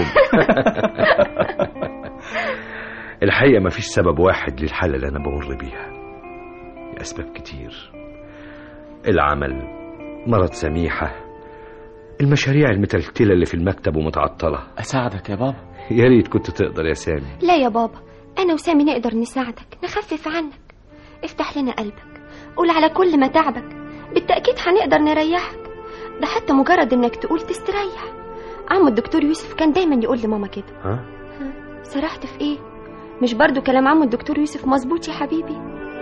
الحقيقه مفيش سبب واحد للحاله اللي انا بمر بيها اسباب كتير العمل مرض سميحه المشاريع المتلتله اللي في المكتب ومتعطله اساعدك يا بابا يا ريت كنت تقدر يا سامي لا يا بابا انا وسامي نقدر نساعدك نخفف عنك افتح لنا قلبك قول على كل متاعبك بالتأكيد هنقدر نريحك ده حتى مجرد انك تقول تستريح عم الدكتور يوسف كان دايما يقول لماما كده ها سرحت في ايه مش برضو كلام عم الدكتور يوسف مظبوط يا حبيبي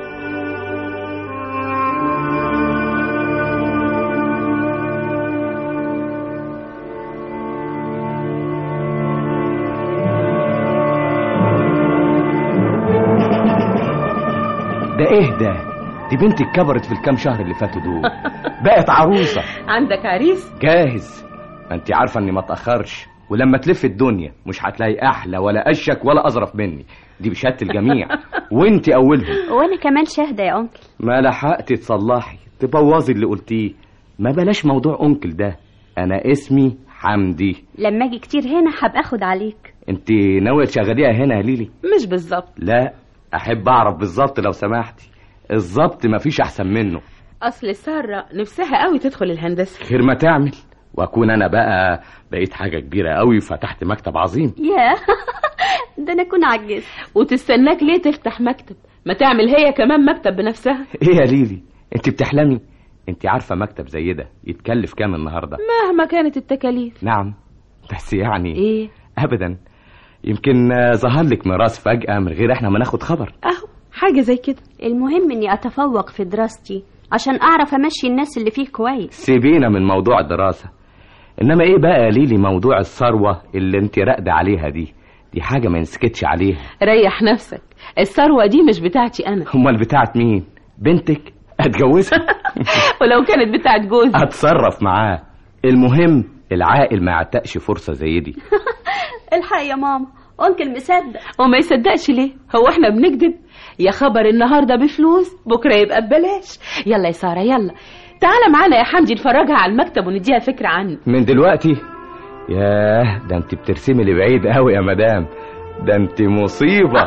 ده ايه ده دي بنتي كبرت في الكام شهر اللي فاتوا دول بقت عروسه عندك عريس جاهز ما انت عارفه اني ما اتاخرش ولما تلف الدنيا مش هتلاقي احلى ولا اشك ولا اظرف مني دي بشهاده الجميع وانت اولهم وانا كمان شاهده يا انكل ما لحقتي تصلحي تبوظي اللي قلتيه ما بلاش موضوع انكل ده انا اسمي حمدي لما اجي كتير هنا هبقى اخد عليك انت ناويه تشغليها هنا يا ليلي مش بالظبط لا احب اعرف بالظبط لو سمحتي الظبط مفيش احسن منه اصل ساره نفسها قوي تدخل الهندسه خير ما تعمل واكون انا بقى بقيت حاجه كبيره قوي وفتحت مكتب عظيم يا ده انا اكون عجزت وتستناك ليه تفتح مكتب ما تعمل هي كمان مكتب بنفسها ايه يا ليلي انت بتحلمي انت عارفه مكتب زي ده يتكلف كام النهارده مهما كانت التكاليف نعم بس يعني ايه ابدا يمكن آه، ظهر لك ميراث فجاه من غير احنا ما ناخد خبر اهو حاجه زي كده المهم اني اتفوق في دراستي عشان اعرف امشي الناس اللي فيه كويس سيبينا من موضوع الدراسه انما ايه بقى يا ليلي موضوع الثروه اللي انت راقده عليها دي دي حاجه ما نسكتش عليها ريح نفسك الثروه دي مش بتاعتي انا امال بتاعت مين بنتك اتجوزها ولو كانت بتاعت جوزي هتصرف معاه المهم العاقل ما يعتقش فرصه زي دي الحق يا ماما انكل مصدق وما يصدقش ليه هو احنا بنكذب يا خبر النهارده بفلوس بكره يبقى ببلاش يلا يا ساره يلا تعالى معانا يا حمدي نفرجها على المكتب ونديها فكره عنه من دلوقتي ياه ده انت بترسمي لبعيد قوي يا مدام ده انت مصيبه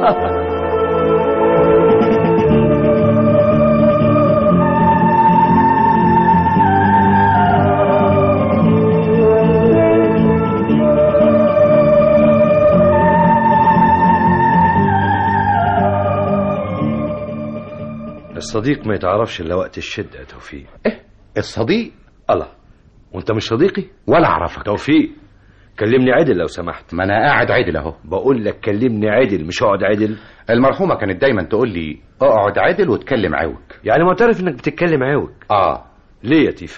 الصديق ما يتعرفش الا وقت الشده يا توفيق الصديق الله وانت مش صديقي ولا اعرفك توفيق كلمني عدل لو سمحت ما انا قاعد عدل اهو بقول لك كلمني عدل مش اقعد عدل المرحومه كانت دايما تقول لي اقعد عدل واتكلم عوج يعني معترف انك بتتكلم عوج اه ليه يا تيفا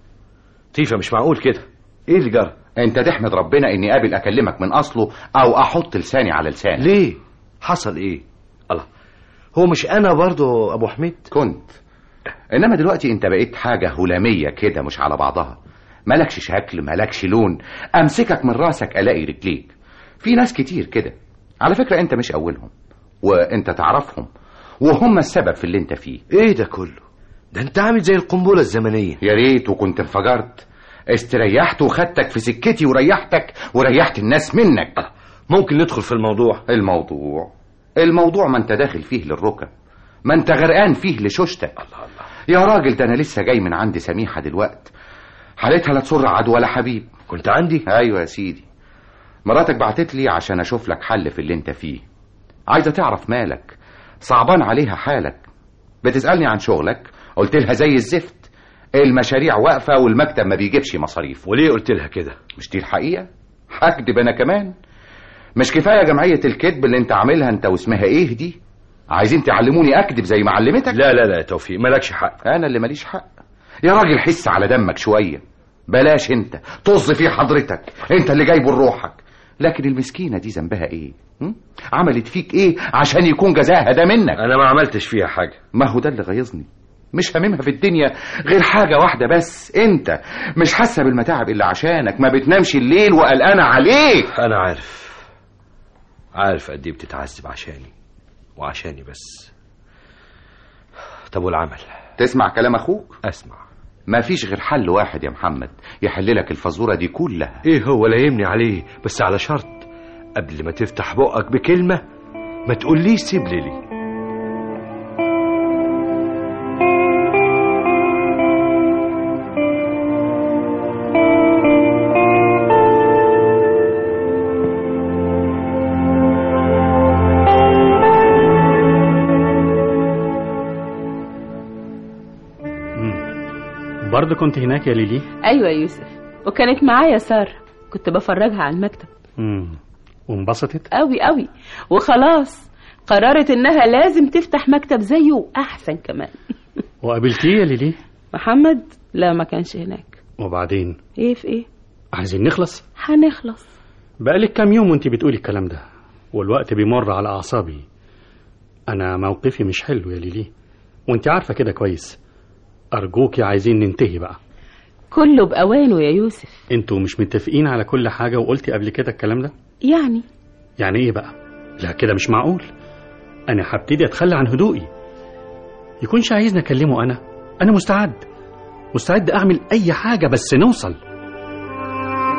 تيفا مش معقول كده ايه اللي جرى انت تحمد ربنا اني قابل اكلمك من اصله او احط لساني على لسانك ليه حصل ايه الله هو مش انا برضو ابو حميد كنت انما دلوقتي انت بقيت حاجه هلاميه كده مش على بعضها مالكش شكل مالكش لون امسكك من راسك الاقي رجليك في ناس كتير كده على فكره انت مش اولهم وانت تعرفهم وهم السبب في اللي انت فيه ايه ده كله ده انت عامل زي القنبله الزمنيه يا ريت وكنت انفجرت استريحت وخدتك في سكتي وريحتك وريحت الناس منك ممكن ندخل في الموضوع الموضوع الموضوع ما انت داخل فيه للركب ما انت غرقان فيه لشوشتك الله الله يا راجل ده انا لسه جاي من عند سميحه دلوقت حالتها لا تسر عدو ولا حبيب كنت عندي ايوه يا سيدي مراتك بعتت لي عشان اشوف لك حل في اللي انت فيه عايزه تعرف مالك صعبان عليها حالك بتسالني عن شغلك قلت لها زي الزفت المشاريع واقفه والمكتب ما بيجيبش مصاريف وليه قلت لها كده مش دي الحقيقه هكدب انا كمان مش كفايه جمعيه الكذب اللي انت عاملها انت واسمها ايه دي عايزين تعلموني اكذب زي ما علمتك لا لا لا يا توفيق مالكش حق انا اللي ماليش حق يا راجل حس على دمك شويه بلاش انت طز في حضرتك انت اللي جايبه لروحك لكن المسكينه دي ذنبها ايه م? عملت فيك ايه عشان يكون جزاها ده منك انا ما عملتش فيها حاجه ما هو ده اللي غيظني مش هاممها في الدنيا غير حاجه واحده بس انت مش حاسه بالمتاعب الا عشانك ما بتنامش الليل وقلقانه عليك انا عارف عارف قد ايه بتتعذب عشاني وعشاني بس طب والعمل تسمع كلام اخوك اسمع ما فيش غير حل واحد يا محمد يحل لك الفزوره دي كلها ايه هو لا يمني عليه بس على شرط قبل ما تفتح بقك بكلمه ما تقوليش سيب لي لي برضه كنت هناك يا ليلي ايوه يا يوسف وكانت معايا ساره كنت بفرجها على المكتب امم وانبسطت قوي قوي وخلاص قررت انها لازم تفتح مكتب زيه واحسن كمان وقابلتيه يا ليلي محمد لا ما كانش هناك وبعدين ايه في ايه عايزين نخلص هنخلص بقالك كام يوم وانت بتقولي الكلام ده والوقت بيمر على اعصابي انا موقفي مش حلو يا ليلي وانت عارفه كده كويس ارجوكي عايزين ننتهي بقى كله باوانه يا يوسف انتوا مش متفقين على كل حاجه وقلتي قبل كده الكلام ده يعني يعني ايه بقى لا كده مش معقول انا هبتدي اتخلى عن هدوئي يكونش عايزني اكلمه انا انا مستعد مستعد اعمل اي حاجه بس نوصل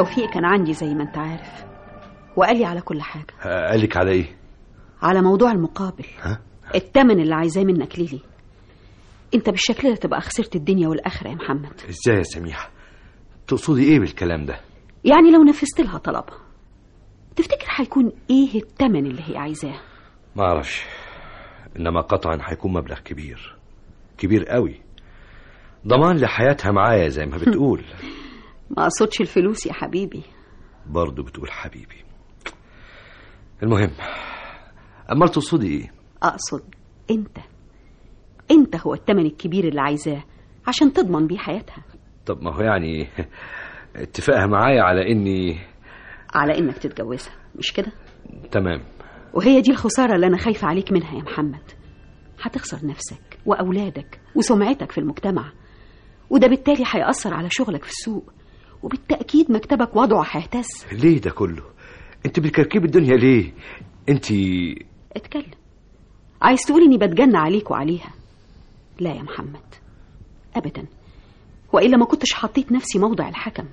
توفيق كان عندي زي ما انت عارف وقال لي على كل حاجة قالك على ايه على موضوع المقابل ها التمن اللي عايزاه منك ليلي انت بالشكل ده تبقى خسرت الدنيا والآخرة يا محمد ازاي يا سميحة تقصدي ايه بالكلام ده يعني لو نفذت لها طلبها تفتكر هيكون ايه التمن اللي هي عايزاه ما اعرفش انما قطعا هيكون مبلغ كبير كبير قوي ضمان لحياتها معايا زي ما بتقول ما اقصدش الفلوس يا حبيبي برضه بتقول حبيبي المهم امال تقصدي ايه اقصد انت انت هو التمن الكبير اللي عايزاه عشان تضمن بيه حياتها طب ما هو يعني اتفاقها معايا على اني على انك تتجوزها مش كده تمام وهي دي الخسارة اللي أنا خايفة عليك منها يا محمد هتخسر نفسك وأولادك وسمعتك في المجتمع وده بالتالي هيأثر على شغلك في السوق وبالتأكيد مكتبك وضعه هيهتز ليه ده كله انت بتكركب الدنيا ليه انت اتكلم عايز تقول اني بتجنى عليك وعليها لا يا محمد ابدا والا ما كنتش حطيت نفسي موضع الحكم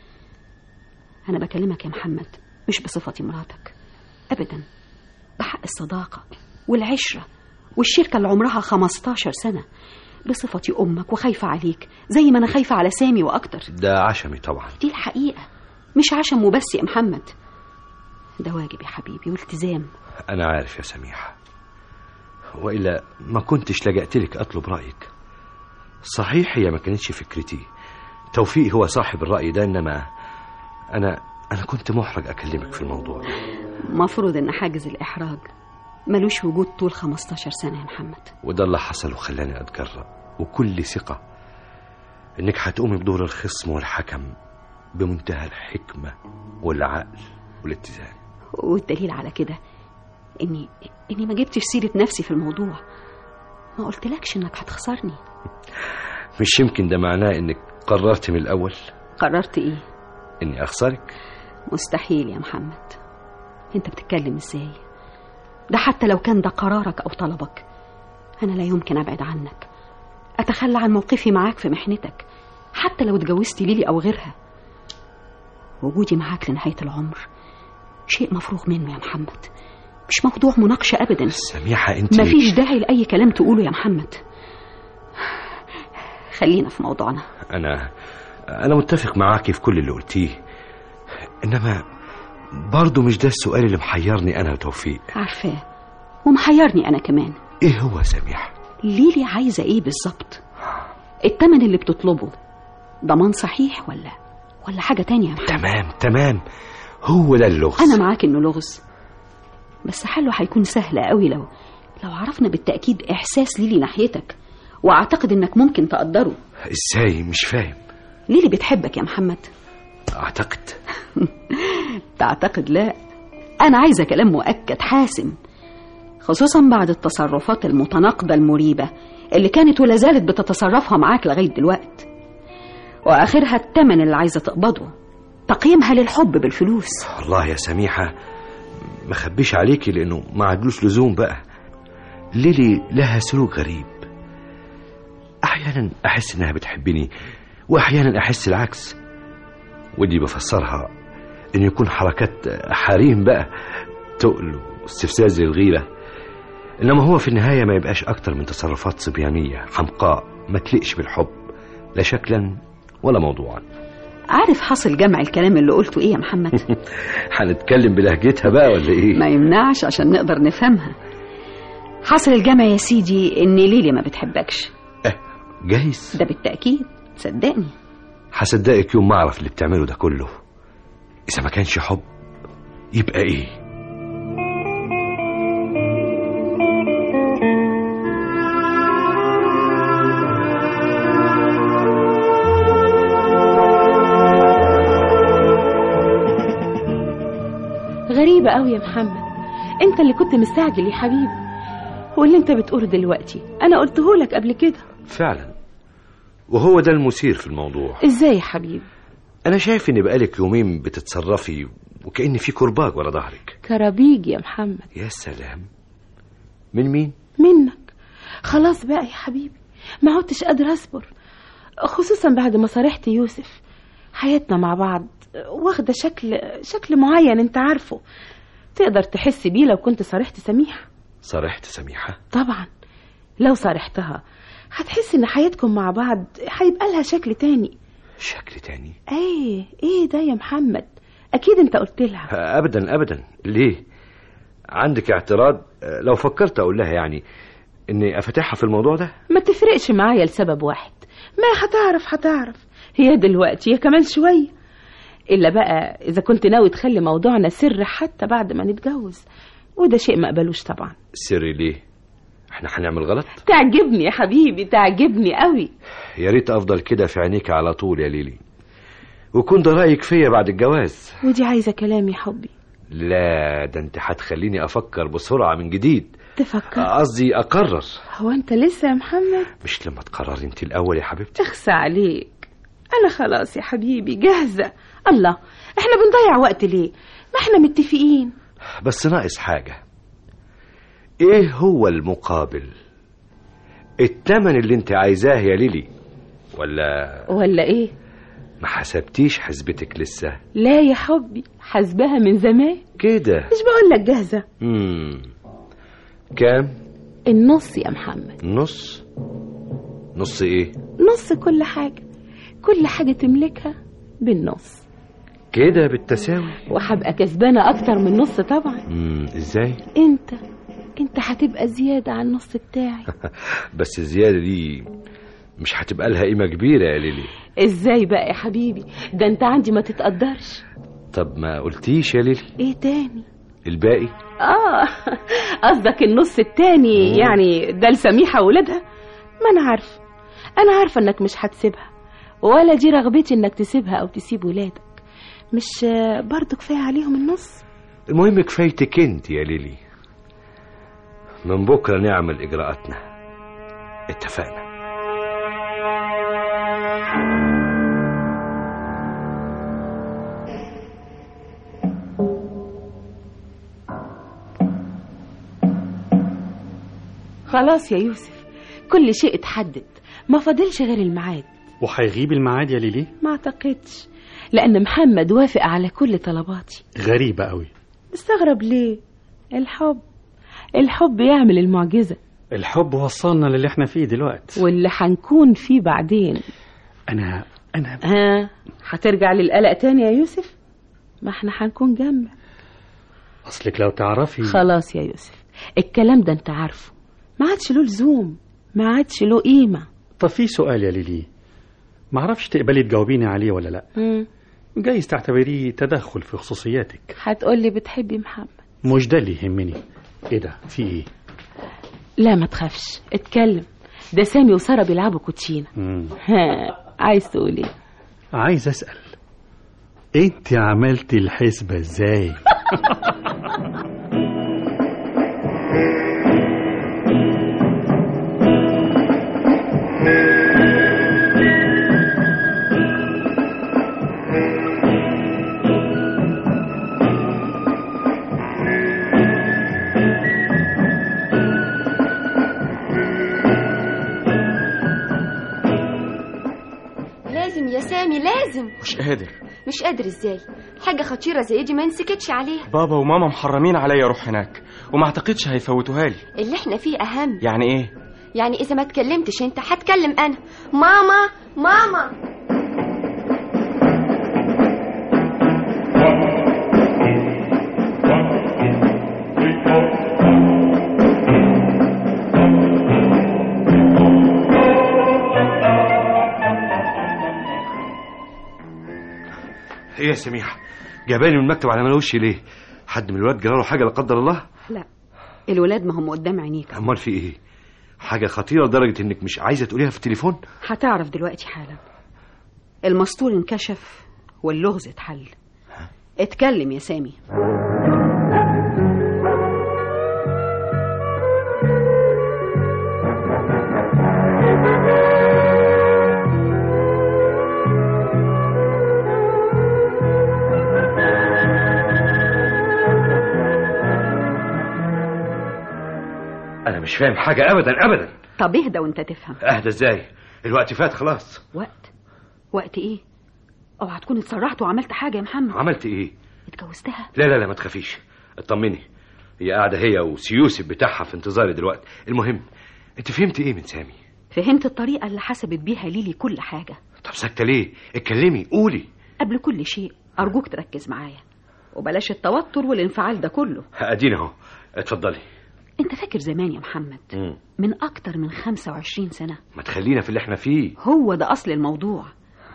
انا بكلمك يا محمد مش بصفتي مراتك ابدا بحق الصداقه والعشره والشركه اللي عمرها 15 سنه بصفتي امك وخايفه عليك زي ما انا خايفه على سامي واكتر ده عشمي طبعا دي الحقيقه مش عشم وبس يا محمد ده واجب يا حبيبي والتزام انا عارف يا سميحه والا ما كنتش لجأت لك اطلب رايك صحيح هي ما كانتش فكرتي توفيق هو صاحب الراي ده انما انا انا كنت محرج اكلمك في الموضوع مفروض ان حاجز الاحراج ملوش وجود طول 15 سنه يا محمد وده اللي حصل وخلاني اتجرأ وكل ثقه انك هتقومي بدور الخصم والحكم بمنتهى الحكمه والعقل والاتزان والدليل على كده اني اني ما جبتش سيره نفسي في الموضوع ما قلتلكش انك هتخسرني مش يمكن ده معناه انك قررت من الاول قررت ايه اني اخسرك مستحيل يا محمد انت بتتكلم ازاي ده حتى لو كان ده قرارك او طلبك انا لا يمكن ابعد عنك اتخلى عن موقفي معاك في محنتك حتى لو اتجوزت ليلي او غيرها وجودي معاك لنهايه العمر شيء مفروغ منه يا محمد مش موضوع مناقشه ابدا سميحه انت مفيش داعي لاي كلام تقوله يا محمد خلينا في موضوعنا انا انا متفق معاكي في كل اللي قلتيه انما برضه مش ده السؤال اللي محيرني انا وتوفيق عارفاه ومحيرني انا كمان ايه هو يا سميحه ليلي عايزه ايه بالظبط التمن اللي بتطلبه ضمان صحيح ولا ولا حاجه تانية يا محمد تمام تمام هو ده اللغز انا معاك انه لغز بس حله هيكون سهل قوي لو لو عرفنا بالتاكيد احساس ليلي ناحيتك واعتقد انك ممكن تقدره ازاي مش فاهم ليلي بتحبك يا محمد اعتقد تعتقد لا انا عايزه كلام مؤكد حاسم خصوصا بعد التصرفات المتناقضه المريبه اللي كانت ولا زالت بتتصرفها معاك لغايه دلوقت واخرها الثمن اللي عايزه تقبضه تقييمها للحب بالفلوس والله يا سميحه ما خبيش عليكي لانه ما عدلوش لزوم بقى ليلي لها سلوك غريب احيانا احس انها بتحبني واحيانا احس العكس ودي بفسرها ان يكون حركات حريم بقى تقل واستفزاز للغيره انما هو في النهايه ما يبقاش اكتر من تصرفات صبيانيه حمقاء ما تليقش بالحب لا شكلا ولا موضوعا عارف حاصل جمع الكلام اللي قلته ايه يا محمد هنتكلم بلهجتها بقى ولا ايه ما يمنعش عشان نقدر نفهمها حاصل الجمع يا سيدي ان ليلي ما بتحبكش اه جايز ده بالتاكيد صدقني هصدقك يوم ما اعرف اللي بتعمله ده كله اذا ما كانش حب يبقى ايه غريبة قوي يا محمد انت اللي كنت مستعجل يا حبيبي واللي انت بتقوله دلوقتي انا قلته لك قبل كده فعلا وهو ده المثير في الموضوع ازاي يا حبيبي انا شايف ان بقالك يومين بتتصرفي وكأن في كرباج ورا ظهرك كرابيج يا محمد يا سلام من مين منك خلاص بقى يا حبيبي ما عدتش قادر اصبر خصوصا بعد ما صارحت يوسف حياتنا مع بعض واخدة شكل شكل معين انت عارفه تقدر تحس بيه لو كنت صارحت سميحة صرحت سميحة طبعا لو صارحتها هتحس ان حياتكم مع بعض هيبقى لها شكل تاني شكل تاني ايه ايه ده يا محمد اكيد انت قلت لها ابدا ابدا ليه عندك اعتراض آه، لو فكرت اقول لها يعني اني افتحها في الموضوع ده ما تفرقش معايا لسبب واحد ما هتعرف هتعرف هي دلوقتي هي كمان شوية إلا بقى إذا كنت ناوي تخلي موضوعنا سر حتى بعد ما نتجوز وده شيء ما قبلوش طبعا سري ليه احنا هنعمل غلط تعجبني يا حبيبي تعجبني قوي يا ريت افضل كده في عينيك على طول يا ليلي وكون ده رايك فيا بعد الجواز ودي عايزة كلام يا حبي لا ده انت هتخليني افكر بسرعه من جديد تفكر قصدي اقرر هو أنت لسه يا محمد مش لما تقرري انت الاول يا حبيبتي اخسى عليك أنا خلاص يا حبيبي جاهزة الله احنا بنضيع وقت ليه ما احنا متفقين بس ناقص حاجه ايه هو المقابل التمن اللي انت عايزاه يا ليلي ولا ولا ايه ما حسبتيش حسبتك لسه لا يا حبي حسبها من زمان كده مش بقول لك جاهزة امم كام النص يا محمد نص نص ايه نص كل حاجة كل حاجة تملكها بالنص كده بالتساوي وهبقى كسبانة أكتر من نص طبعا امم ازاي أنت أنت هتبقى زيادة عن النص بتاعي بس الزياده دي مش هتبقى لها قيمه كبيره يا ليلي إزاي بقى يا حبيبي ده أنت عندي ما تتقدرش طب ما قلتيش يا ليلي إيه تاني الباقي آه قصدك النص التاني يعني ده لسميحة وولادها ما أنا عارفة أنا عارفة إنك مش هتسيبها ولا دي رغبتي إنك تسيبها أو تسيب ولادك مش آه، برضو كفاية عليهم النص المهم كفايتك انت يا ليلي من بكره نعمل اجراءاتنا اتفقنا خلاص يا يوسف كل شيء اتحدد ما فاضلش غير الميعاد وهيغيب الميعاد يا ليلي ما اعتقدش لأن محمد وافق على كل طلباتي غريبة قوي مستغرب ليه الحب الحب يعمل المعجزة الحب وصلنا للي احنا فيه دلوقتي واللي هنكون فيه بعدين انا انا ها هترجع للقلق تاني يا يوسف ما احنا هنكون جنبك اصلك لو تعرفي خلاص يا يوسف الكلام ده انت عارفه ما عادش له لزوم ما عادش له قيمة طب في سؤال يا ليلي ما اعرفش تقبلي تجاوبيني عليه ولا لا مم. جايز تعتبريه تدخل في خصوصياتك هتقولي بتحبي محمد مش ده اللي يهمني ايه ده في ايه لا ما تخافش اتكلم ده سامي وسارة بيلعبوا كوتشينة مم. ها عايز تقول ايه عايز اسال انت عملتي الحسبه ازاي لازم يا سامي لازم مش قادر مش قادر ازاي حاجة خطيرة زي دي ما نسكتش عليها بابا وماما محرمين عليا اروح هناك وما اعتقدش هيفوتوها لي اللي احنا فيه اهم يعني ايه يعني اذا ما اتكلمتش انت هتكلم انا ماما ماما ايه يا سميحه جاباني من المكتب على ملوش ليه حد من الولاد جراله حاجه لا قدر الله لا الولاد ما هم قدام عينيك امال في ايه حاجه خطيره لدرجه انك مش عايزه تقوليها في التليفون هتعرف دلوقتي حالا المسطول انكشف واللغز اتحل اتكلم يا سامي انا مش فاهم حاجه ابدا ابدا طب اهدى وانت تفهم اهدى ازاي الوقت فات خلاص وقت وقت ايه اوعى تكون اتسرعت وعملت حاجه يا محمد عملت ايه اتجوزتها لا لا لا ما تخافيش اطمني هي قاعده هي وسيوسف بتاعها في انتظاري دلوقتي المهم انت فهمت ايه من سامي فهمت الطريقه اللي حسبت بيها ليلي كل حاجه طب ساكته ليه اتكلمي قولي قبل كل شيء ارجوك تركز معايا وبلاش التوتر والانفعال ده كله ادينا اهو اتفضلي انت فاكر زمان يا محمد مم. من اكتر من 25 سنه ما تخلينا في اللي احنا فيه هو ده اصل الموضوع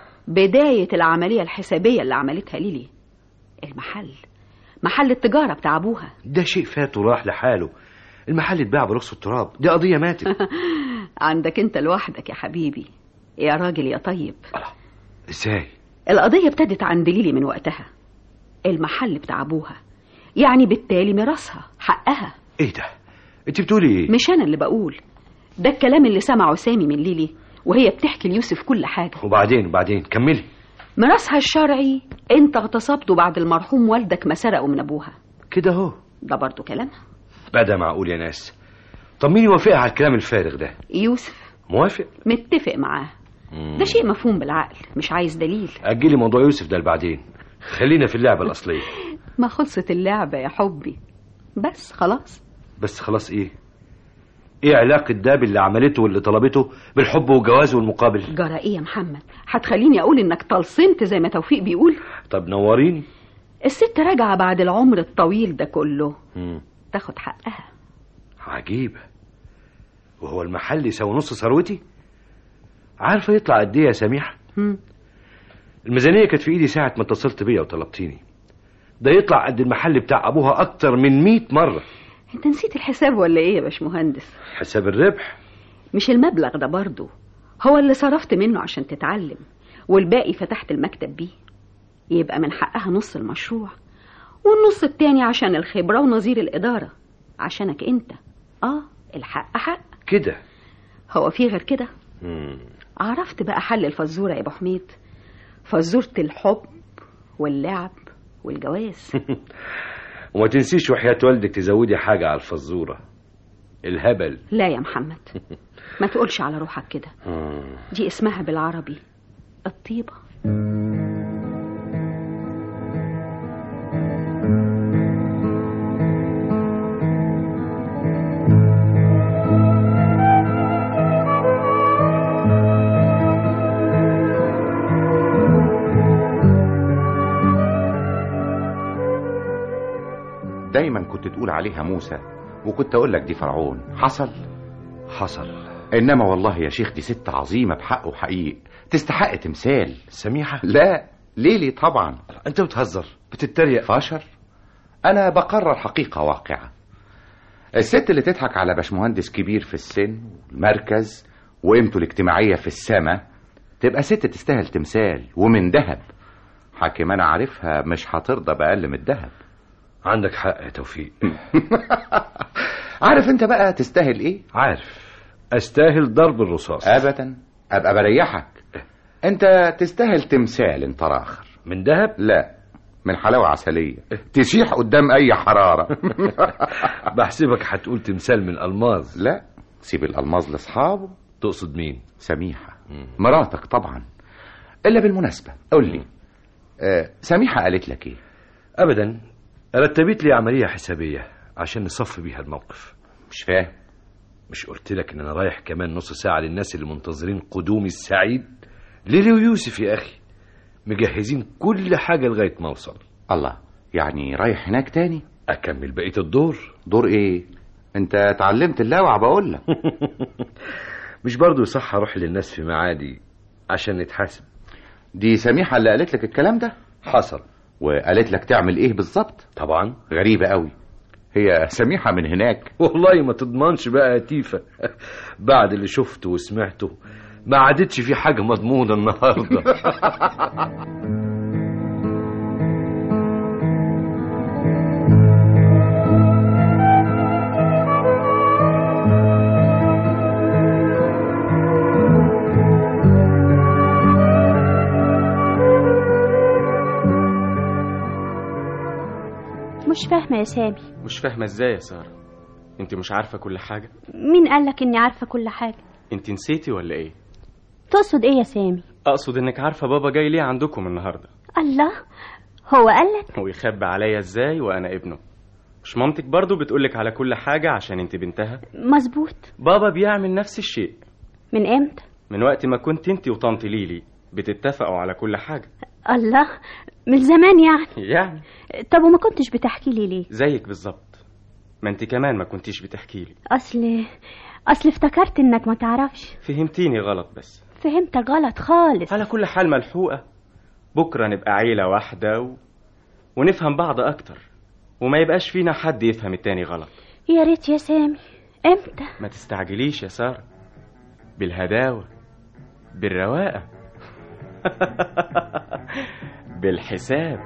بدايه العمليه الحسابيه اللي عملتها ليلي المحل محل التجاره بتاع ابوها ده شيء فات وراح لحاله المحل اتباع برخص التراب دي قضيه ماتت عندك انت لوحدك يا حبيبي يا راجل يا طيب ازاي القضيه ابتدت عند ليلي من وقتها المحل بتاع ابوها يعني بالتالي ميراثها حقها ايه ده انت بتقولي ايه مش انا اللي بقول ده الكلام اللي سمعه سامي من ليلي وهي بتحكي ليوسف كل حاجه وبعدين وبعدين كملي ميراثها الشرعي انت اغتصبته بعد المرحوم والدك ما سرقه من ابوها كده اهو ده برضه كلامها بدا معقول يا ناس طب مين يوافقها على الكلام الفارغ ده يوسف موافق متفق معاه ده شيء مفهوم بالعقل مش عايز دليل اجلي موضوع يوسف ده لبعدين خلينا في اللعبه الاصليه ما خلصت اللعبه يا حبي بس خلاص بس خلاص ايه ايه علاقه ده باللي عملته واللي طلبته بالحب والجواز والمقابل جرى ايه يا محمد هتخليني اقول انك طلسمت زي ما توفيق بيقول طب نوريني الست راجعه بعد العمر الطويل ده كله مم. تاخد حقها عجيبه وهو المحل يساوي نص ثروتي عارفه يطلع قد ايه يا سميحه مم. الميزانيه كانت في ايدي ساعه ما اتصلت بيا وطلبتيني ده يطلع قد المحل بتاع ابوها اكتر من مئة مره انت نسيت الحساب ولا ايه يا باشمهندس حساب الربح مش المبلغ ده برضه هو اللي صرفت منه عشان تتعلم والباقي فتحت المكتب بيه يبقى من حقها نص المشروع والنص التاني عشان الخبرة ونظير الإدارة عشانك أنت آه الحق حق كده هو في غير كده مم. عرفت بقى حل الفزورة يا أبو حميد فزورة الحب واللعب والجواز وما تنسيش وحياة والدك تزودي حاجة على الفزورة الهبل لا يا محمد ما تقولش على روحك كده دي اسمها بالعربي الطيبة دايما كنت تقول عليها موسى وكنت اقول لك دي فرعون حصل حصل انما والله يا شيخ دي ست عظيمه بحق وحقيق تستحق تمثال سميحة لا ليلي طبعا انت بتهزر بتتريق فاشر انا بقرر حقيقه واقعه الست اللي تضحك على باشمهندس كبير في السن والمركز وقيمته الاجتماعيه في السما تبقى ست تستاهل تمثال ومن ذهب حاكم انا عارفها مش هترضى باقل من الذهب عندك حق يا توفيق عارف انت بقى تستاهل ايه عارف استاهل ضرب الرصاص ابدا ابقى بريحك انت تستاهل تمثال انت راخر من ذهب لا من حلاوه عسليه تسيح قدام اي حراره بحسبك هتقول تمثال من الماظ لا سيب الالماظ لاصحابه تقصد مين سميحه مراتك طبعا الا بالمناسبه قول لي آه سميحه قالت لك ايه ابدا رتبت لي عمليه حسابيه عشان نصف بيها الموقف مش فاهم مش قلت لك ان انا رايح كمان نص ساعه للناس اللي منتظرين قدومي السعيد ليلي ويوسف يا اخي مجهزين كل حاجه لغايه ما اوصل الله يعني رايح هناك تاني اكمل بقيه الدور دور ايه انت اتعلمت اللاوعة بقول لك مش برضو صح اروح للناس في معادي عشان نتحاسب دي سميحة اللي قالت لك الكلام ده حصل وقالت لك تعمل ايه بالظبط طبعا غريبة قوي هي سميحة من هناك والله ما تضمنش بقى يا تيفا بعد اللي شفته وسمعته ما عادتش في حاجة مضمونة النهاردة مش فاهمة يا سامي مش فاهمة ازاي يا سارة انت مش عارفة كل حاجة مين قالك اني عارفة كل حاجة انت نسيتي ولا ايه تقصد ايه يا سامي اقصد انك عارفه بابا جاي ليه عندكم النهارده الله هو قالك ويخبي عليا ازاي وانا ابنه مش مامتك برضو بتقولك على كل حاجه عشان انت بنتها مظبوط بابا بيعمل نفس الشيء من امتى من وقت ما كنت انت وطنط ليلي بتتفقوا على كل حاجه الله من زمان يعني يعني طب وما كنتش بتحكي لي ليه زيك بالظبط ما انت كمان ما كنتيش بتحكي لي اصل اصل افتكرت انك ما تعرفش فهمتيني غلط بس فهمتك غلط خالص على كل حال ملحوقه بكره نبقى عيله واحده و... ونفهم بعض اكتر وما يبقاش فينا حد يفهم التاني غلط يا ريت يا سامي امتى ما تستعجليش يا ساره بالهداوه بالرواقه بالحساب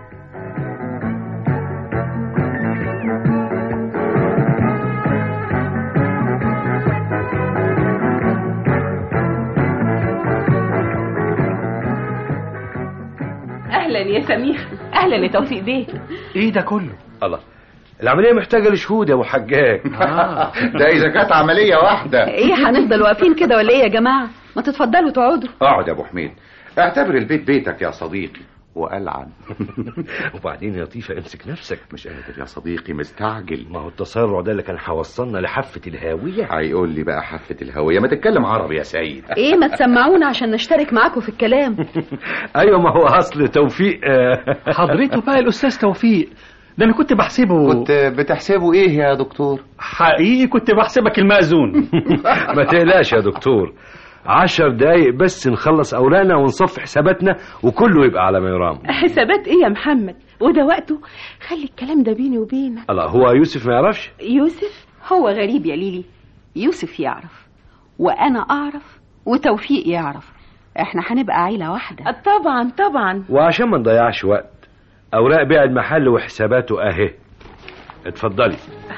اهلا يا سميح اهلا يا توفيق بيه ايه ده كله الله العمليه محتاجه لشهود يا ابو حجاج ده اذا كانت عمليه واحده ايه هنفضل واقفين كده ولا ايه يا جماعه ما تتفضلوا تقعدوا اقعد يا ابو حميد اعتبر البيت بيتك يا صديقي والعن وبعدين يا لطيفه امسك نفسك مش قادر يا صديقي مستعجل ما هو التسرع ده اللي كان هيوصلنا لحافه الهاويه هيقول لي بقى حافه الهويه ما تتكلم عربي يا سيد ايه ما تسمعونا عشان نشترك معاكم في الكلام ايوه ما هو اصل توفيق حضرته بقى الاستاذ توفيق ده انا كنت بحسبه كنت بتحسبه ايه يا دكتور حقيقي كنت بحسبك المأذون ما تقلقش يا دكتور عشر دقايق بس نخلص اوراقنا ونصفي حساباتنا وكله يبقى على ما يرام حسابات ايه يا محمد وده وقته خلي الكلام ده بيني وبينك الله هو يوسف ما يعرفش يوسف هو غريب يا ليلي يوسف يعرف وانا اعرف وتوفيق يعرف احنا هنبقى عيله واحده طبعا طبعا وعشان ما نضيعش وقت اوراق بيع المحل وحساباته اهي اتفضلي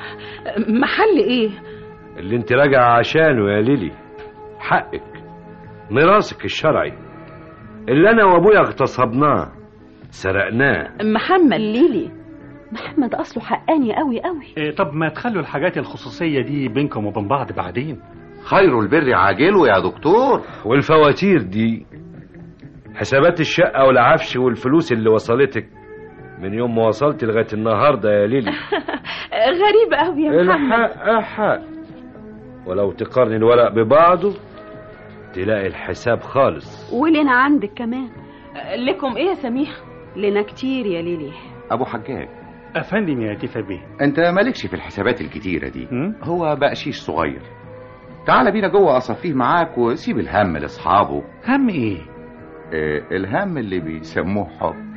محل ايه اللي انت راجعه عشانه يا ليلي حقك ميراثك الشرعي اللي انا وابويا اغتصبناه سرقناه محمد ليلي محمد اصله حقاني قوي قوي إيه طب ما تخلوا الحاجات الخصوصية دي بينكم وبين بعض بعدين خير البر عاجله يا دكتور والفواتير دي حسابات الشقة والعفش والفلوس اللي وصلتك من يوم ما وصلت لغاية النهاردة يا ليلي غريب قوي يا محمد الحق حق ولو تقارن الورق ببعضه تلاقي الحساب خالص ولنا عندك كمان لكم ايه يا سميح لنا كتير يا ليلي ابو حجاج افندم يا لطيفة بيه انت مالكش في الحسابات الكتيره دي م? هو بقشيش صغير تعال بينا جوه اصفيه معاك وسيب الهم لاصحابه هم ايه اه الهم اللي بيسموه حب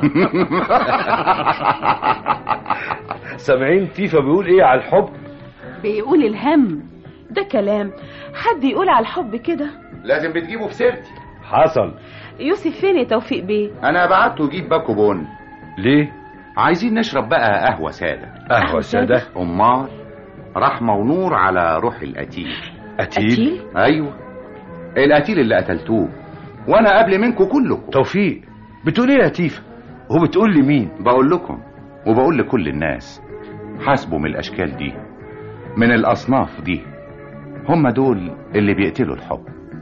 سامعين تيفا بيقول ايه على الحب بيقول الهم ده كلام حد يقول على الحب كده لازم بتجيبه في سيرتي حصل يوسف فين يا توفيق بيه انا بعته يجيب باكو بون ليه عايزين نشرب بقى قهوه ساده قهوة سادة امال رحمه ونور على روح القتيل قتيل ايوه القتيل اللي قتلتوه وانا قبل منكم كلكم توفيق بتقول ايه يا تيفا هو بتقول لي مين بقول لكم وبقول لكل الناس حاسبوا من الاشكال دي من الاصناف دي هم دول اللي بيقتلوا الحب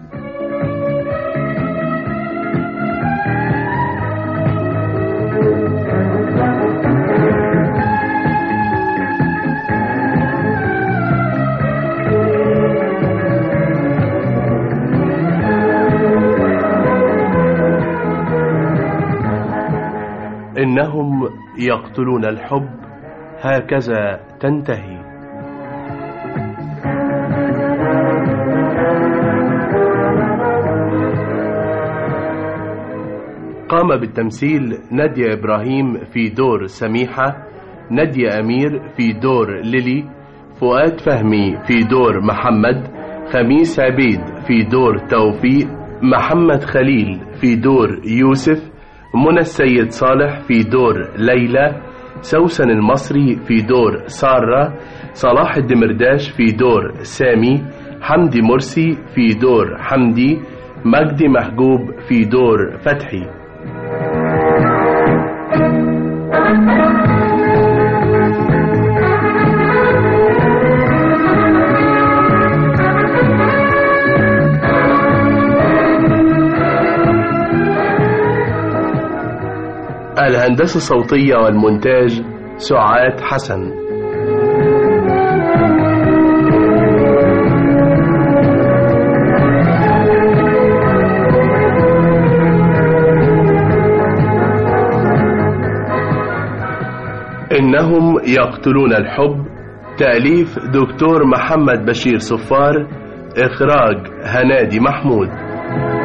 إنهم يقتلون الحب هكذا تنتهي قام بالتمثيل نادية إبراهيم في دور سميحة نادية أمير في دور ليلي فؤاد فهمي في دور محمد خميس عبيد في دور توفيق محمد خليل في دور يوسف منى السيد صالح في دور ليلى سوسن المصري في دور سارة صلاح الدمرداش في دور سامي حمدي مرسي في دور حمدي مجدي محجوب في دور فتحي الهندسة الصوتية والمونتاج سعاد حسن إنهم يقتلون الحب تأليف دكتور محمد بشير صفار إخراج هنادي محمود